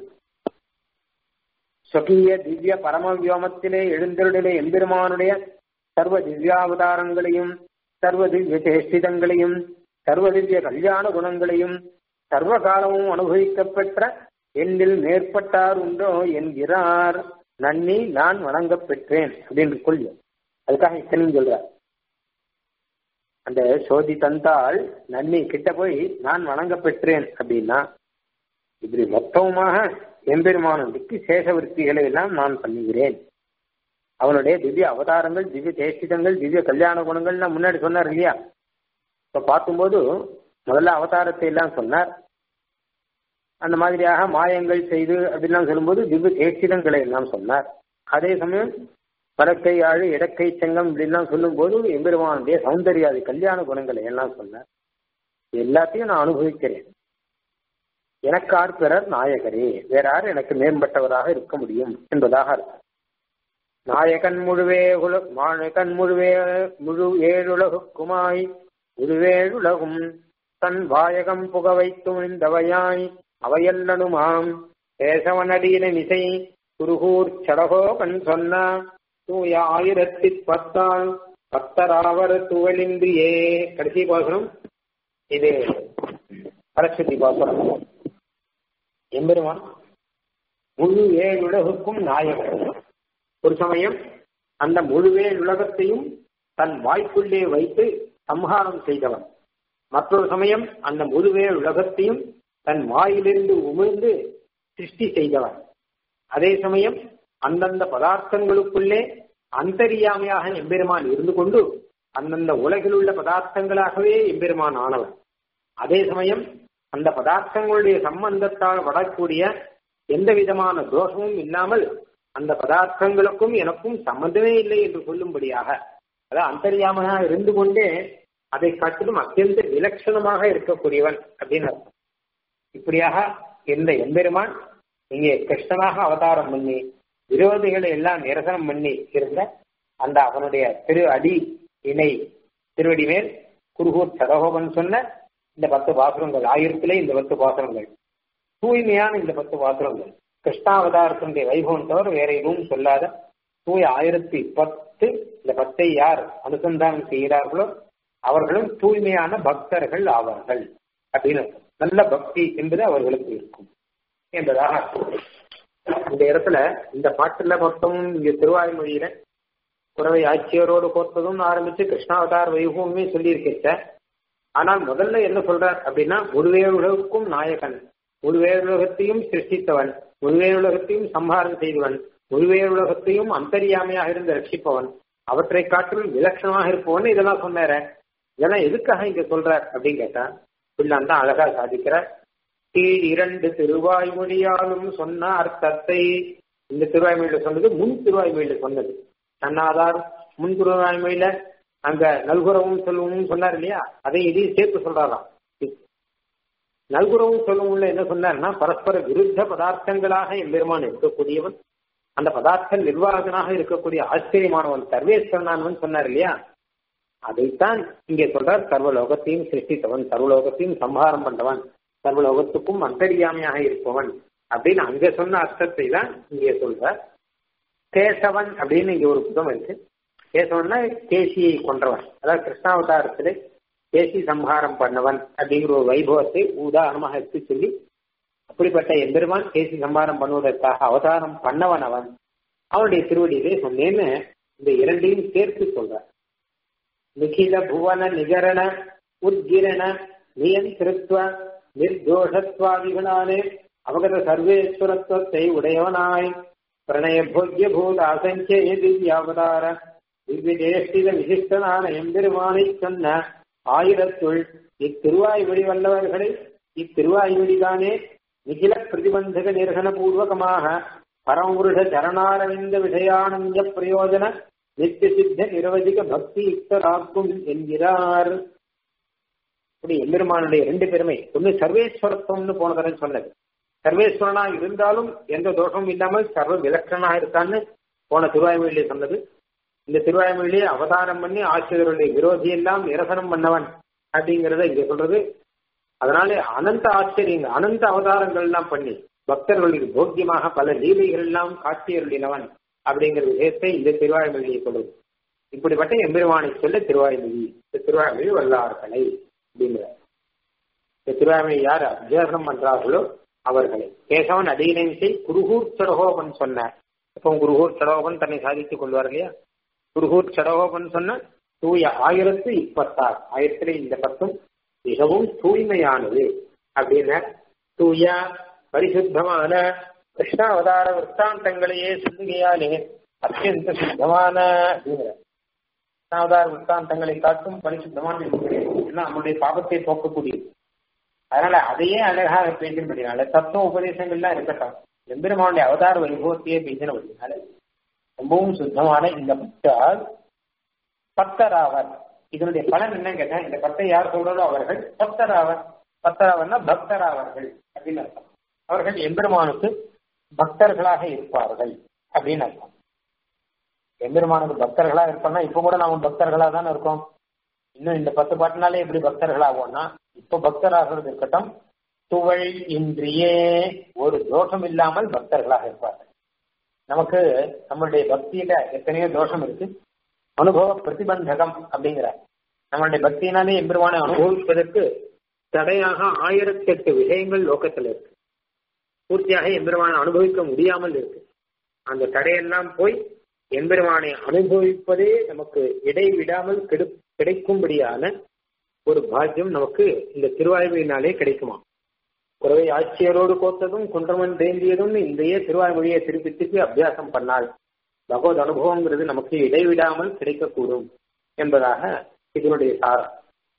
சொகிய திவ்ய பரம வியோமத்திலே எழுந்தருளிலே எம்பெருமானுடைய சர்வ திவ்யாவதாரங்களையும் சர்வ திவ்ய சேஷ்டிதங்களையும் சர்வ திவ்ய கல்யாண குணங்களையும் சர்வ காலமும் அனுபவிக்கப்பெற்ற என்னில் மேற்பட்டார் உண்டோ என்கிறார் நன்னி நான் வணங்க பெற்றேன் அப்படின்னு கொள்ளு அதுக்காக இத்தனையும் சொல்றார் அந்த சோதி தந்தாள் நன்னி கிட்ட போய் நான் வணங்க பெற்றேன் அப்படின்னா இப்படி மொத்தமாக எம்பெருமானத்துக்கு சேஷ விற்பிகளை எல்லாம் நான் பண்ணுகிறேன் அவனுடைய திவ்ய அவதாரங்கள் திவ்ய சேஷ்டிதங்கள் திவ்ய கல்யாண குணங்கள் நான் முன்னாடி சொன்னார் இல்லையா இப்ப பார்க்கும்போது முதல்ல அவதாரத்தை எல்லாம் சொன்னார் அந்த மாதிரியாக மாயங்கள் செய்து அப்படிலாம் சொல்லும்போது திவ்ய சேஷ்டிதங்களை எல்லாம் சொன்னார் அதே சமயம் வடக்கை ஆழு இடக்கை செங்கம் இப்படிலாம் சொல்லும்போது எம்பெருமானுடைய சௌந்தர்யாதி கல்யாண குணங்களை எல்லாம் சொன்னார் எல்லாத்தையும் நான் அனுபவிக்கிறேன் எனக்கார் பிறர் நாயகரே வேற யார் எனக்கு மேம்பட்டவராக இருக்க முடியும் என்பதாக அர்த்தம் நாயகன் முழுவே உல நாயகன் முழுவே முழு ஏழுலகுக்குமாய் முழுவேழுலகும் தன் வாயகம் புக வைத்துமிழ்ந்தவையாய் அவையல்லனுமாம் கேசவனடியின மிசை குருகூர் சடகோகன் சொன்ன தூய ஆயிரத்தி பத்தால் பத்தராவர் துவலிந்தியே கடைசி பாசனம் இது பரஸ்வதி பாசனம் எம்பெருமான் முழு ஏழுலகுக்கும் நாயகன் ஒரு சமயம் அந்த முழுவே உலகத்தையும் தன் வாய்க்குள்ளே வைத்து சம்ஹாரம் செய்தவன் மற்றொரு சமயம் அந்த முழுவே உலகத்தையும் தன் வாயிலிருந்து உமிழ்ந்து சிருஷ்டி செய்தவன் அதே சமயம் அந்தந்த பதார்த்தங்களுக்குள்ளே அந்தரியாமையாக எம்பெருமான் இருந்து கொண்டு அந்தந்த உலகில் உள்ள பதார்த்தங்களாகவே எம்பெருமான் ஆனவன் அதே சமயம் அந்த பதார்த்தங்களுடைய சம்பந்தத்தால் வரக்கூடிய எந்த விதமான தோஷமும் இல்லாமல் அந்த பதார்த்தங்களுக்கும் எனக்கும் சம்பந்தமே இல்லை என்று சொல்லும்படியாக அதாவது அந்தரியாமையாக இருந்து கொண்டே அதை காட்டிலும் அத்தியந்த விலட்சணமாக இருக்கக்கூடியவன் அப்படின்னு அர்த்தம் இப்படியாக இந்த எம்பெருமான் இங்கே கிருஷ்ணனாக அவதாரம் பண்ணி விரோதிகளை எல்லாம் நிரசனம் பண்ணி இருந்த அந்த அவனுடைய திரு அடி இணை திருவடி மேல் குருகூர் சடகோபன் சொன்ன இந்த பத்து பாசுரங்கள் ஆயிரத்திலே இந்த பத்து பாசுரங்கள் தூய்மையான இந்த பத்து பாசுரங்கள் கிருஷ்ணாவதாரத்தினுடைய வைபவம் தவிர வேற எதுவும் சொல்லாத தூய ஆயிரத்தி பத்து இந்த பத்தை யார் அனுசந்தானம் செய்கிறார்களோ அவர்களும் தூய்மையான பக்தர்கள் ஆவார்கள் அப்படின்னு நல்ல பக்தி என்பது அவர்களுக்கு இருக்கும் என்பதாக இந்த இடத்துல இந்த பாட்டுல மொத்தம் இங்க திருவாய்மொழியில குறவை ஆட்சியரோடு கோர்த்ததும் ஆரம்பிச்சு கிருஷ்ணாவதார் வைபவமே சொல்லியிருக்கேன் ஆனால் முதல்ல என்ன சொல்றார் அப்படின்னா முழுவேழுலகுக்கும் நாயகன் முழுவேழுலகத்தையும் சிருஷ்டித்தவன் முழுவேழுலகத்தையும் சம்ஹாரம் செய்தவன் முழுவேழுலகத்தையும் அந்தரியாமையாக இருந்து ரட்சிப்பவன் அவற்றை காட்டிலும் விலட்சணமாக இருப்பவன் இதெல்லாம் சொன்னார இதெல்லாம் எதுக்காக இங்க சொல்றார் அப்படின்னு கேட்டா பிள்ளான் தான் அழகா சாதிக்கிறார் கீழ் இரண்டு திருவாய்மொழியாலும் சொன்ன அர்த்தத்தை இந்த திருவாய்மொழியில சொன்னது முன் திருவாய்மொழியில சொன்னது தன்னாதார் முன் திருவாய்மொழியில அங்க நல்குறவும் சொல்லவும் சொன்னார் இல்லையா அதை இதையும் சேர்த்து சொல்றாராம் நல்குறவும் சொல்லவும் என்ன சொன்னார்னா பரஸ்பர விருத்த பதார்த்தங்களாக எம்பெருமான் இருக்கக்கூடியவன் அந்த பதார்த்த நிர்வாகனாக இருக்கக்கூடிய ஆச்சரியமானவன் சர்வேஸ்வரனானவன் சொன்னார் இல்லையா அதைத்தான் இங்கே சொல்றார் சர்வலோகத்தையும் சிருஷ்டித்தவன் சர்வலோகத்தையும் சம்ஹாரம் பண்ணவன் சர்வலோகத்துக்கும் அந்தரியாமையாக இருப்பவன் அப்படின்னு அங்க சொன்ன அர்த்தத்தை தான் இங்கே சொல்றார் கேசவன் அப்படின்னு இங்க ஒரு புதம் இருக்கு கேசவன்னா கேசியை கொன்றவன் அதாவது கிருஷ்ணாவதாரத்திலே கேசி சம்ஹாரம் பண்ணவன் அப்படிங்கிற ஒரு வைபவத்தை உதாரணமாக எடுத்து சொல்லி அப்படிப்பட்ட எம்பெருமான் கேசி சம்ஹாரம் பண்ணுவதற்காக அவதாரம் பண்ணவன் அவன் அவனுடைய திருவடியிலே சொன்னேன்னு இந்த இரண்டையும் சேர்த்து சொல்றார் நிகில புவன நிகரண உத்கிரண நியந்திருத்வ நிர்தோஷத்வாதிகளாலே அவகத சர்வேஸ்வரத்துவத்தை உடையவனாய் பிரணய போக்கிய பூத அசங்கிய திவ்யாவதார திவ்யதேஷ்டித விசிஷ்டனான எம்பெருமானை சொன்ன ஆயிரத்துள் இத்திருவாய்வழி வல்லவர்களை இத்திருவாய்வழிதானே நிகில பிரதிபந்தக நிர்கன பூர்வகமாக பரமபுருஷ சரணாரவிந்த விஷயானந்த பிரயோஜன நித்திய சித்த நிரவதிக பக்தி யுக்தராக்கும் என்கிறார் இப்படி எம்பெருமானுடைய ரெண்டு பெருமை ஒண்ணு சர்வேஸ்வரத்துவம்னு போன தரம் சொன்னது சர்வேஸ்வரனா இருந்தாலும் எந்த தோஷமும் இல்லாமல் சர்வ விலட்சணா இருக்கான்னு போன திருவாய்மொழியிலே சொன்னது இந்த திருவாய்மொழியிலே அவதாரம் பண்ணி ஆசிரியருடைய விரோதி எல்லாம் நிரசனம் பண்ணவன் அப்படிங்கறத இங்க சொல்றது அதனால அனந்த ஆச்சரியங்கள் அனந்த அவதாரங்கள் எல்லாம் பண்ணி பக்தர்களுக்கு போக்கியமாக பல லீலைகள் எல்லாம் காட்சியருளினவன் அப்படிங்கிற விஷயத்தை இந்த திருவாய்மொழியை சொல்லுது இப்படிப்பட்ட எம்பெருமானை சொல்ல திருவாய்மொழி இந்த திருவாய்மொழி வல்லார்களை அப்படிங்கிற இந்த திருவாய்மொழி யார் அபியாசம் பண்றார்களோ அவர்களை கேசவன் அடியினை குருகூர் சடகோபன் சொன்ன இப்போ குருகூர் சடகோபன் தன்னை சாதித்துக் கொள்வார் இல்லையா குருகூர் சடகோபன் சொன்ன தூய ஆயிரத்து இப்பத்தாறு ஆயிரத்துல இந்த பத்தும் மிகவும் தூய்மையானது அப்படின்னு தூய பரிசுத்தமான கிருஷ்ணாவதார விற்த்தாந்தங்களையே சொல்லுகையாலே அத்தியந்த சுத்தமான அப்படிங்கிற கிருஷ்ணாவதார விற்த்தாந்தங்களை காட்டும் பரிசுத்தமான நம்முடைய பாபத்தை போக்கக்கூடியது அதனால அதையே அழகாக பேசினபடினால தத்துவ உபதேசங்கள்லாம் இருக்கட்டும் எம்பெருமானுடைய அவதார வைபவத்தையே பேசினபடினால ரொம்பவும் சுத்தமான இந்த பக்தால் பக்தராவர் இதனுடைய பலன் என்ன கேட்டா இந்த பக்தை யார் சொல்றதோ அவர்கள் பக்தராவர் பக்தராவர்னா பக்தராவர்கள் அப்படின்னு அர்த்தம் அவர்கள் எம்பெருமானுக்கு பக்தர்களாக இருப்பார்கள் அப்படின்னு அர்த்தம் எம்பெருமானுக்கு பக்தர்களா இருப்போம்னா இப்ப கூட நாம பக்தர்களா தானே இருக்கோம் இன்னும் இந்த பத்து பாட்டுனாலே எப்படி பக்தர்களாகும்னா இப்ப பக்தராகிறது இருக்கட்டும் துவள் இன்றியே ஒரு தோஷம் இல்லாமல் பக்தர்களாக இருப்பார்கள் நமக்கு நம்மளுடைய பக்தியில எத்தனையோ தோஷம் இருக்கு அனுபவ பிரதிபந்தகம் அப்படிங்கிற நம்மளுடைய பக்தியினாலே எம்பெருமானை அனுபவிப்பதற்கு தடையாக ஆயிரத்தி எட்டு விஷயங்கள் லோக்கத்தில் இருக்கு பூர்த்தியாக எம்பெருமானை அனுபவிக்க முடியாமல் இருக்கு அந்த தடையெல்லாம் போய் எம்பெருமானை அனுபவிப்பதே நமக்கு இடைவிடாமல் கெடு கிடைக்கும்படியான ஒரு பாக்கியம் நமக்கு இந்த திருவாய்மொழியினாலே கிடைக்குமா குறவை ஆட்சியரோடு கோத்ததும் குன்றமன் தேந்தியதும் இந்தைய திருவாய்மொழியை திருப்பி திருப்பி அபியாசம் பண்ணால் பகவத் அனுபவங்கிறது நமக்கு இடைவிடாமல் கிடைக்கக்கூடும் என்பதாக இதனுடைய சாரம்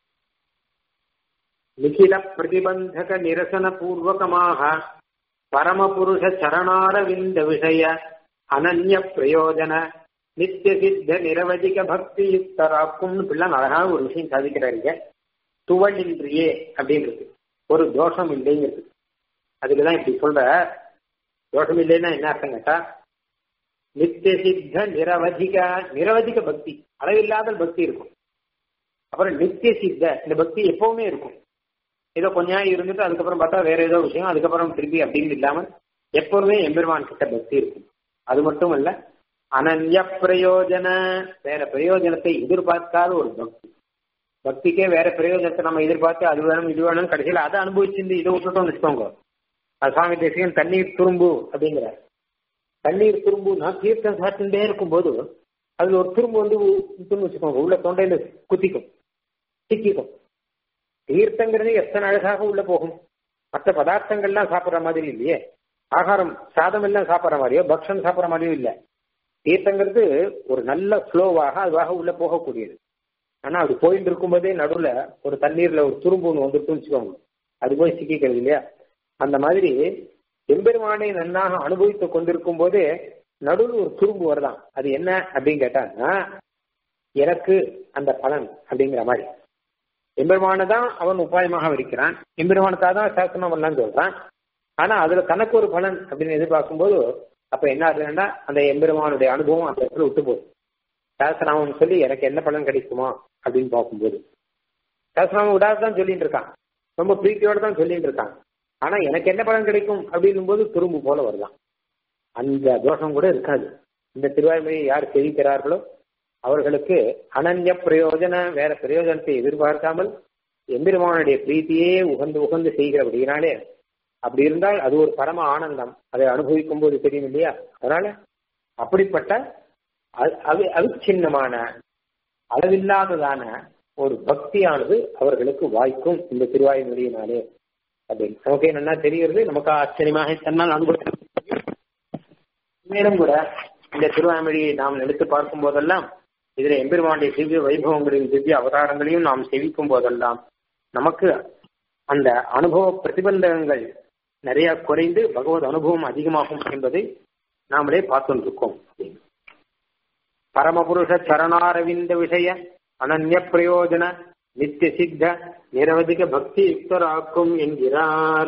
நிகில பிரதிபந்தக நிரசன பூர்வகமாக பரமபுருஷ சரணாரவிந்த விஷய அனன்ய பிரயோஜன நித்திய சித்த நிரவதிக பக்தி யுக்தராக்கும் பிள்ளை அழகான ஒரு விஷயம் சாதிக்கிறாருங்க துவளின்றியே அப்படின்றது ஒரு தோஷம் இல்லைங்கிறது அதுக்குதான் இப்படி சொல்ற தோஷம் இல்லைன்னா என்ன அர்த்தம் கேட்டா நித்திய சித்த நிரவதிக நிரவதிக பக்தி அளவில்லாத பக்தி இருக்கும் அப்புறம் நித்திய சித்த இந்த பக்தி எப்பவுமே இருக்கும் ஏதோ கொஞ்ச நாள் இருந்துட்டு அதுக்கப்புறம் பார்த்தா வேற ஏதோ விஷயம் அதுக்கப்புறம் திருப்பி அப்படின்னு இல்லாமல் எப்பவுமே எம்பெருமான் கிட்ட பக்தி இருக்கும் அது மட்டும் இல்ல அனன்ய பிரயோஜன வேற பிரயோஜனத்தை எதிர்பார்க்காத ஒரு பக்தி பக்திக்கே வேற பிரயோஜனத்தை நம்ம எதிர்பார்த்து அது வேணும் இது வேணும் கடைசியில் அதை அனுபவிச்சிருந்து இதை விட்டுட்டோம்னு வச்சுக்கோங்க அது சுவாமி தேசிகன் தண்ணீர் துரும்பு அப்படிங்கிற தண்ணீர் துரும்புனா தீர்த்தம் சாப்பிட்டுட்டே இருக்கும்போது அதுல ஒரு துரும்பு வந்து விட்டுன்னு வச்சுக்கோங்க உள்ள தொண்டையில குத்திக்கும் சிக்கிக்கும் தீர்த்தங்கிறது எத்தனை அழகாக உள்ள போகும் மற்ற பதார்த்தங்கள்லாம் சாப்பிட்ற மாதிரி இல்லையே ஆகாரம் சாதம் எல்லாம் சாப்பிட்ற மாதிரியோ பக்ஷம் சாப்பிட்ற மாதிரியோ இல்லை தீர்த்தங்கிறது ஒரு நல்ல ஃப்ளோவாக அதுவாக உள்ள போகக்கூடியது ஆனா அது போயிட்டு இருக்கும்போதே நடுவுல ஒரு தண்ணீர்ல ஒரு துரும்பு ஒன்று வந்துட்டு வச்சுக்கோங்க அது போய் சிக்கிக்கிறது இல்லையா அந்த மாதிரி எம்பெருமானை நன்னாக அனுபவித்துக் கொண்டிருக்கும் போதே நடுவில் ஒரு துரும்பு வருதான் அது என்ன அப்படின்னு கேட்டாங்கன்னா எனக்கு அந்த பலன் அப்படிங்கிற மாதிரி எம்பெருமான தான் அவன் உபாயமாக இருக்கிறான் எம்பெருமானுக்காக தான் சாசனம் எல்லாம் சொல்றான் ஆனா அதுல தனக்கு ஒரு பலன் அப்படின்னு எதிர்பார்க்கும்போது அப்ப என்ன ஆகுதுன்னா அந்த எம்பெருமானுடைய அனுபவம் அந்த இடத்துல விட்டு போகுது சாஸ்திரநாமம் சொல்லி எனக்கு என்ன பலன் கிடைக்குமா அப்படின்னு பார்க்கும்போது சாஸ்திரநாமம் விடாது தான் சொல்லிட்டு இருக்கான் ரொம்ப பிரீத்தியோட தான் சொல்லிட்டு இருக்கான் ஆனா எனக்கு என்ன பலன் கிடைக்கும் அப்படின்னும் போது துரும்பு போல வருதான் அந்த தோஷம் கூட இருக்காது இந்த திருவாய்மொழியை யார் தெரிவிக்கிறார்களோ அவர்களுக்கு அனன்ய பிரயோஜன வேற பிரயோஜனத்தை எதிர்பார்க்காமல் எம்பெருமானுடைய பிரீத்தியே உகந்து உகந்து செய்கிறபடினாலே அப்படி இருந்தால் அது ஒரு பரம ஆனந்தம் அதை அனுபவிக்கும் போது தெரியும் இல்லையா அதனால அப்படிப்பட்ட அவிச்சின்னமான அளவில்லாததான ஒரு பக்தியானது அவர்களுக்கு வாய்க்கும் இந்த திருவாய்மொழியினாலே அப்படின்னு நமக்கு என்னன்னா தெரிகிறது நமக்கு ஆச்சரியமாக தன்னால் அனுபவம் மேலும் கூட இந்த திருவாய்மொழியை நாம் எடுத்து பார்க்கும் போதெல்லாம் இதுல எம்பெருமானுடைய திவ்ய வைபவங்களையும் திவ்ய அவதாரங்களையும் நாம் செவிக்கும் போதெல்லாம் நமக்கு அந்த அனுபவ பிரதிபந்தகங்கள் நிறைய குறைந்து பகவத் அனுபவம் அதிகமாகும் என்பதை நாமளே பார்த்துருக்கோம் பரமபுருஷ சரணாரவிந்த விஷய அனன்ய பிரயோஜன நித்திய சித்த நிரவதிக பக்தி யுக்தராக்கும் என்கிறார்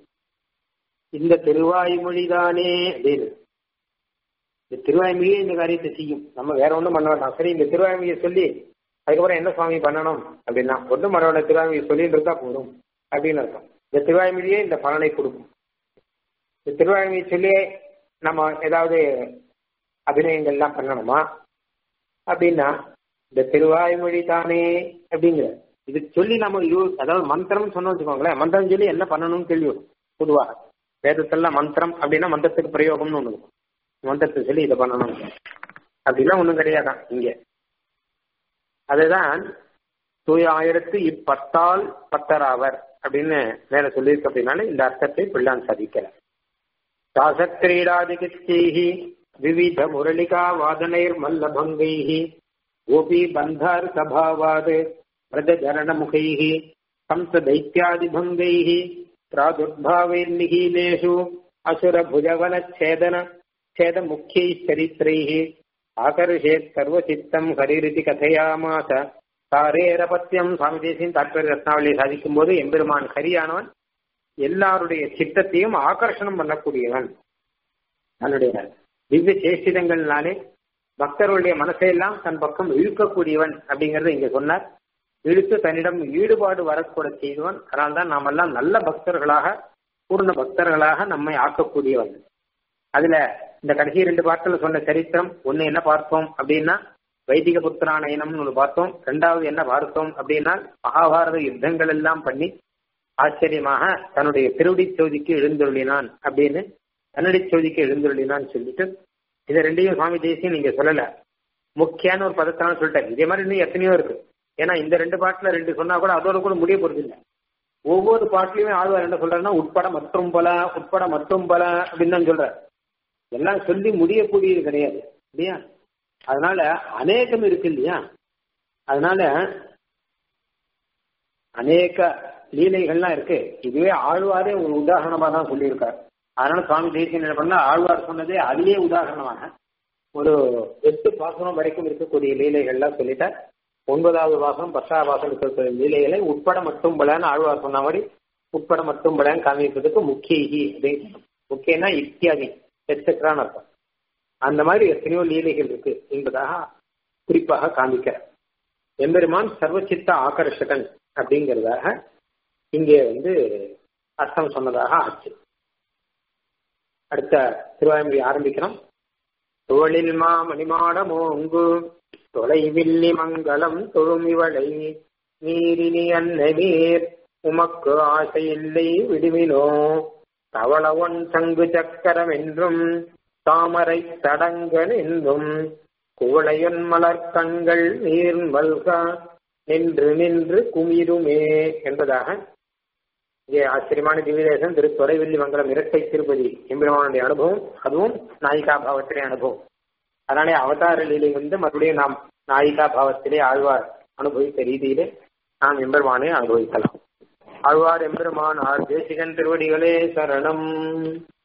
இந்த திருவாய்மொழிதானே அப்படின்னு இந்த திருவாய்மொழியே இந்த காரியத்தை செய்யும் நம்ம வேற ஒன்றும் பண்ண வேண்டாம் சரி இந்த திருவாய்மொழியை சொல்லி அதுக்கப்புறம் என்ன சுவாமி பண்ணணும் அப்படின்னா ஒன்றும் மரவோட திருவாய்மொழியை சொல்லிட்டு இருக்கா போதும் அப்படின்னு அர்த்தம் இந்த திருவாய்மொழியே இந்த பலனை கொடுக்கும் இந்த திருவாய்மொழியை சொல்லி நம்ம ஏதாவது அபிநயங்கள்லாம் பண்ணணுமா அப்படின்னா இந்த திருவாய்மொழி தானே அப்படிங்கிற இது சொல்லி நம்ம யூ அதாவது மந்திரம் சொன்னோம் வச்சுக்கோங்களேன் மந்திரம் சொல்லி என்ன பண்ணணும்னு கேள்வி வரும் பொதுவாக வேதத்தெல்லாம் மந்திரம் அப்படின்னா மந்திரத்துக்கு பிரயோகம்னு ஒன்று இருக்கும் மந்திரத்தை சொல்லி இதை பண்ணணும் அப்படிலாம் ஒன்றும் கிடையாதான் இங்க அதுதான் தூய ஆயிரத்து இப்பத்தால் பத்தராவர் அப்படின்னு மேல சொல்லியிருக்கு அப்படின்னால இந்த அர்த்தத்தை பிள்ளான் சாதிக்கல தாசக்கிரீடாதிகச்சைஹி விவித முரளிகா வாதனைர் மல்லபங்கைஹி கோபி பந்தார் சபாவாத் व्रजधरणमुखैः कंसदैत्यादिभङ्गैः प्रादुर्भावैर्निहीलेषु असुरभुजवनच्छेदन छेदमुख्यैः चरित्रैः आकर्षेत् सर्वचित्तम् हरिरिति கதையாமாச தாரேரபத்தியம் சுவாமி தேசியின் தாற்பரிய ரத்னாவளியை சாதிக்கும் போது எம்பெருமான் ஹரியானவன் எல்லாருடைய சித்தத்தையும் ஆகர்ஷணம் பண்ணக்கூடியவன் தன்னுடைய திவ்ய சேஷ்டிதங்கள்னாலே பக்தர்களுடைய மனசையெல்லாம் தன் பக்கம் இழுக்கக்கூடியவன் அப்படிங்கறத இங்க சொன்னார் இழுத்து தன்னிடம் ஈடுபாடு வரக்கூட செய்தவன் அதனால்தான் நாம் எல்லாம் நல்ல பக்தர்களாக பூர்ண பக்தர்களாக நம்மை ஆக்கக்கூடியவன் அதுல இந்த கடைசி ரெண்டு பாட்டில் சொன்ன சரித்திரம் ஒண்ணு என்ன பார்த்தோம் அப்படின்னா வைதிக புத்திரானயனம்னு ஒன்று பார்த்தோம் ரெண்டாவது என்ன பார்த்தோம் அப்படின்னா மகாபாரத யுத்தங்கள் எல்லாம் பண்ணி ஆச்சரியமாக தன்னுடைய திருவடி சோதிக்கு எழுந்தருளினான் அப்படின்னு தன்னடி சோதிக்கு எழுந்தருளினான்னு சொல்லிட்டு இதை ரெண்டையும் சுவாமி தேசியம் நீங்க சொல்லல முக்கியான ஒரு பதத்தான சொல்லிட்டாரு இதே மாதிரி இன்னும் எத்தனையோ இருக்கு ஏன்னா இந்த ரெண்டு பாட்டுல ரெண்டு சொன்னா கூட அதோட கூட முடிய போறது இல்லை ஒவ்வொரு பாட்டுலயுமே ஆழ்வார் என்ன சொல்றாருன்னா உட்பட மற்றும் பல உட்பட மற்றும் பல அப்படின்னு தான் சொல்ற எல்லாம் சொல்லி முடியக்கூடியது கிடையாது இல்லையா அதனால அநேகம் இருக்கு இல்லையா அதனால அநேக லீலைகள்லாம் இருக்கு இதுவே ஆழ்வாரே ஒரு உதாரணமா தான் சொல்லியிருக்காரு அதனால சுவாமி தேசியன் என்ன பண்ணா ஆழ்வார் சொன்னதே அதுலயே உதாரணமாக ஒரு எட்டு பாசனம் வரைக்கும் இருக்கக்கூடிய லீலைகள்லாம் சொல்லிட்டார் ஒன்பதாவது வாசம் பத்தாவது வாசம் இருக்கக்கூடிய லீலைகளை உட்பட மட்டும் பலன்னு ஆழ்வார் சொன்ன மாதிரி உட்பட மட்டும் பலன்னு காமிக்கிறதுக்கு முக்கியி அப்படின்னு முக்கியனா இத்தியாதி எட்ஸெட்ரான்னு அர்த்தம் அந்த மாதிரி எத்தனையோ லீலைகள் இருக்கு என்பதாக குறிப்பாக காமிக்கிற எம்பெருமான் சர்வச்சித்த ஆகர்ஷகன் அப்படிங்கிறதாக இங்கே வந்து அர்த்தம் சொன்னதாக ஆச்சு அடுத்த திருவாயமொழி ஆரம்பிக்கிறோம் தோளில் மா மணிமாட மோங்கு தொலைவில்லி மங்களம் தொழுமிவளை நீரினி அன்ன நீர் உமக்கு ஆசை இல்லை விடுமினோ தவளவன் சங்கு சக்கரம் என்றும் தாமரை தடங்கன் என்றும் குவளையன் மலர் கண்கள் நீர் மல்க நின்று நின்று குமிருமே என்பதாக இங்கே ஆச்சரியமான திவ்யதேசம் திரு தொலைவில்லி மங்கலம் இரட்டை திருப்பதி எம்பெருமானுடைய அனுபவம் அதுவும் நாயிகா பாவத்திலே அனுபவம் அதனாலே அவதார லீலை வந்து மறுபடியும் நாம் நாயிகா பாவத்திலே ஆழ்வார் அனுபவித்த ரீதியிலே நாம் எம்பெருமானை அனுபவிக்கலாம் ஆழ்வார் எம்பெருமான் ஆர் தேசிகன் திருவடிகளே சரணம்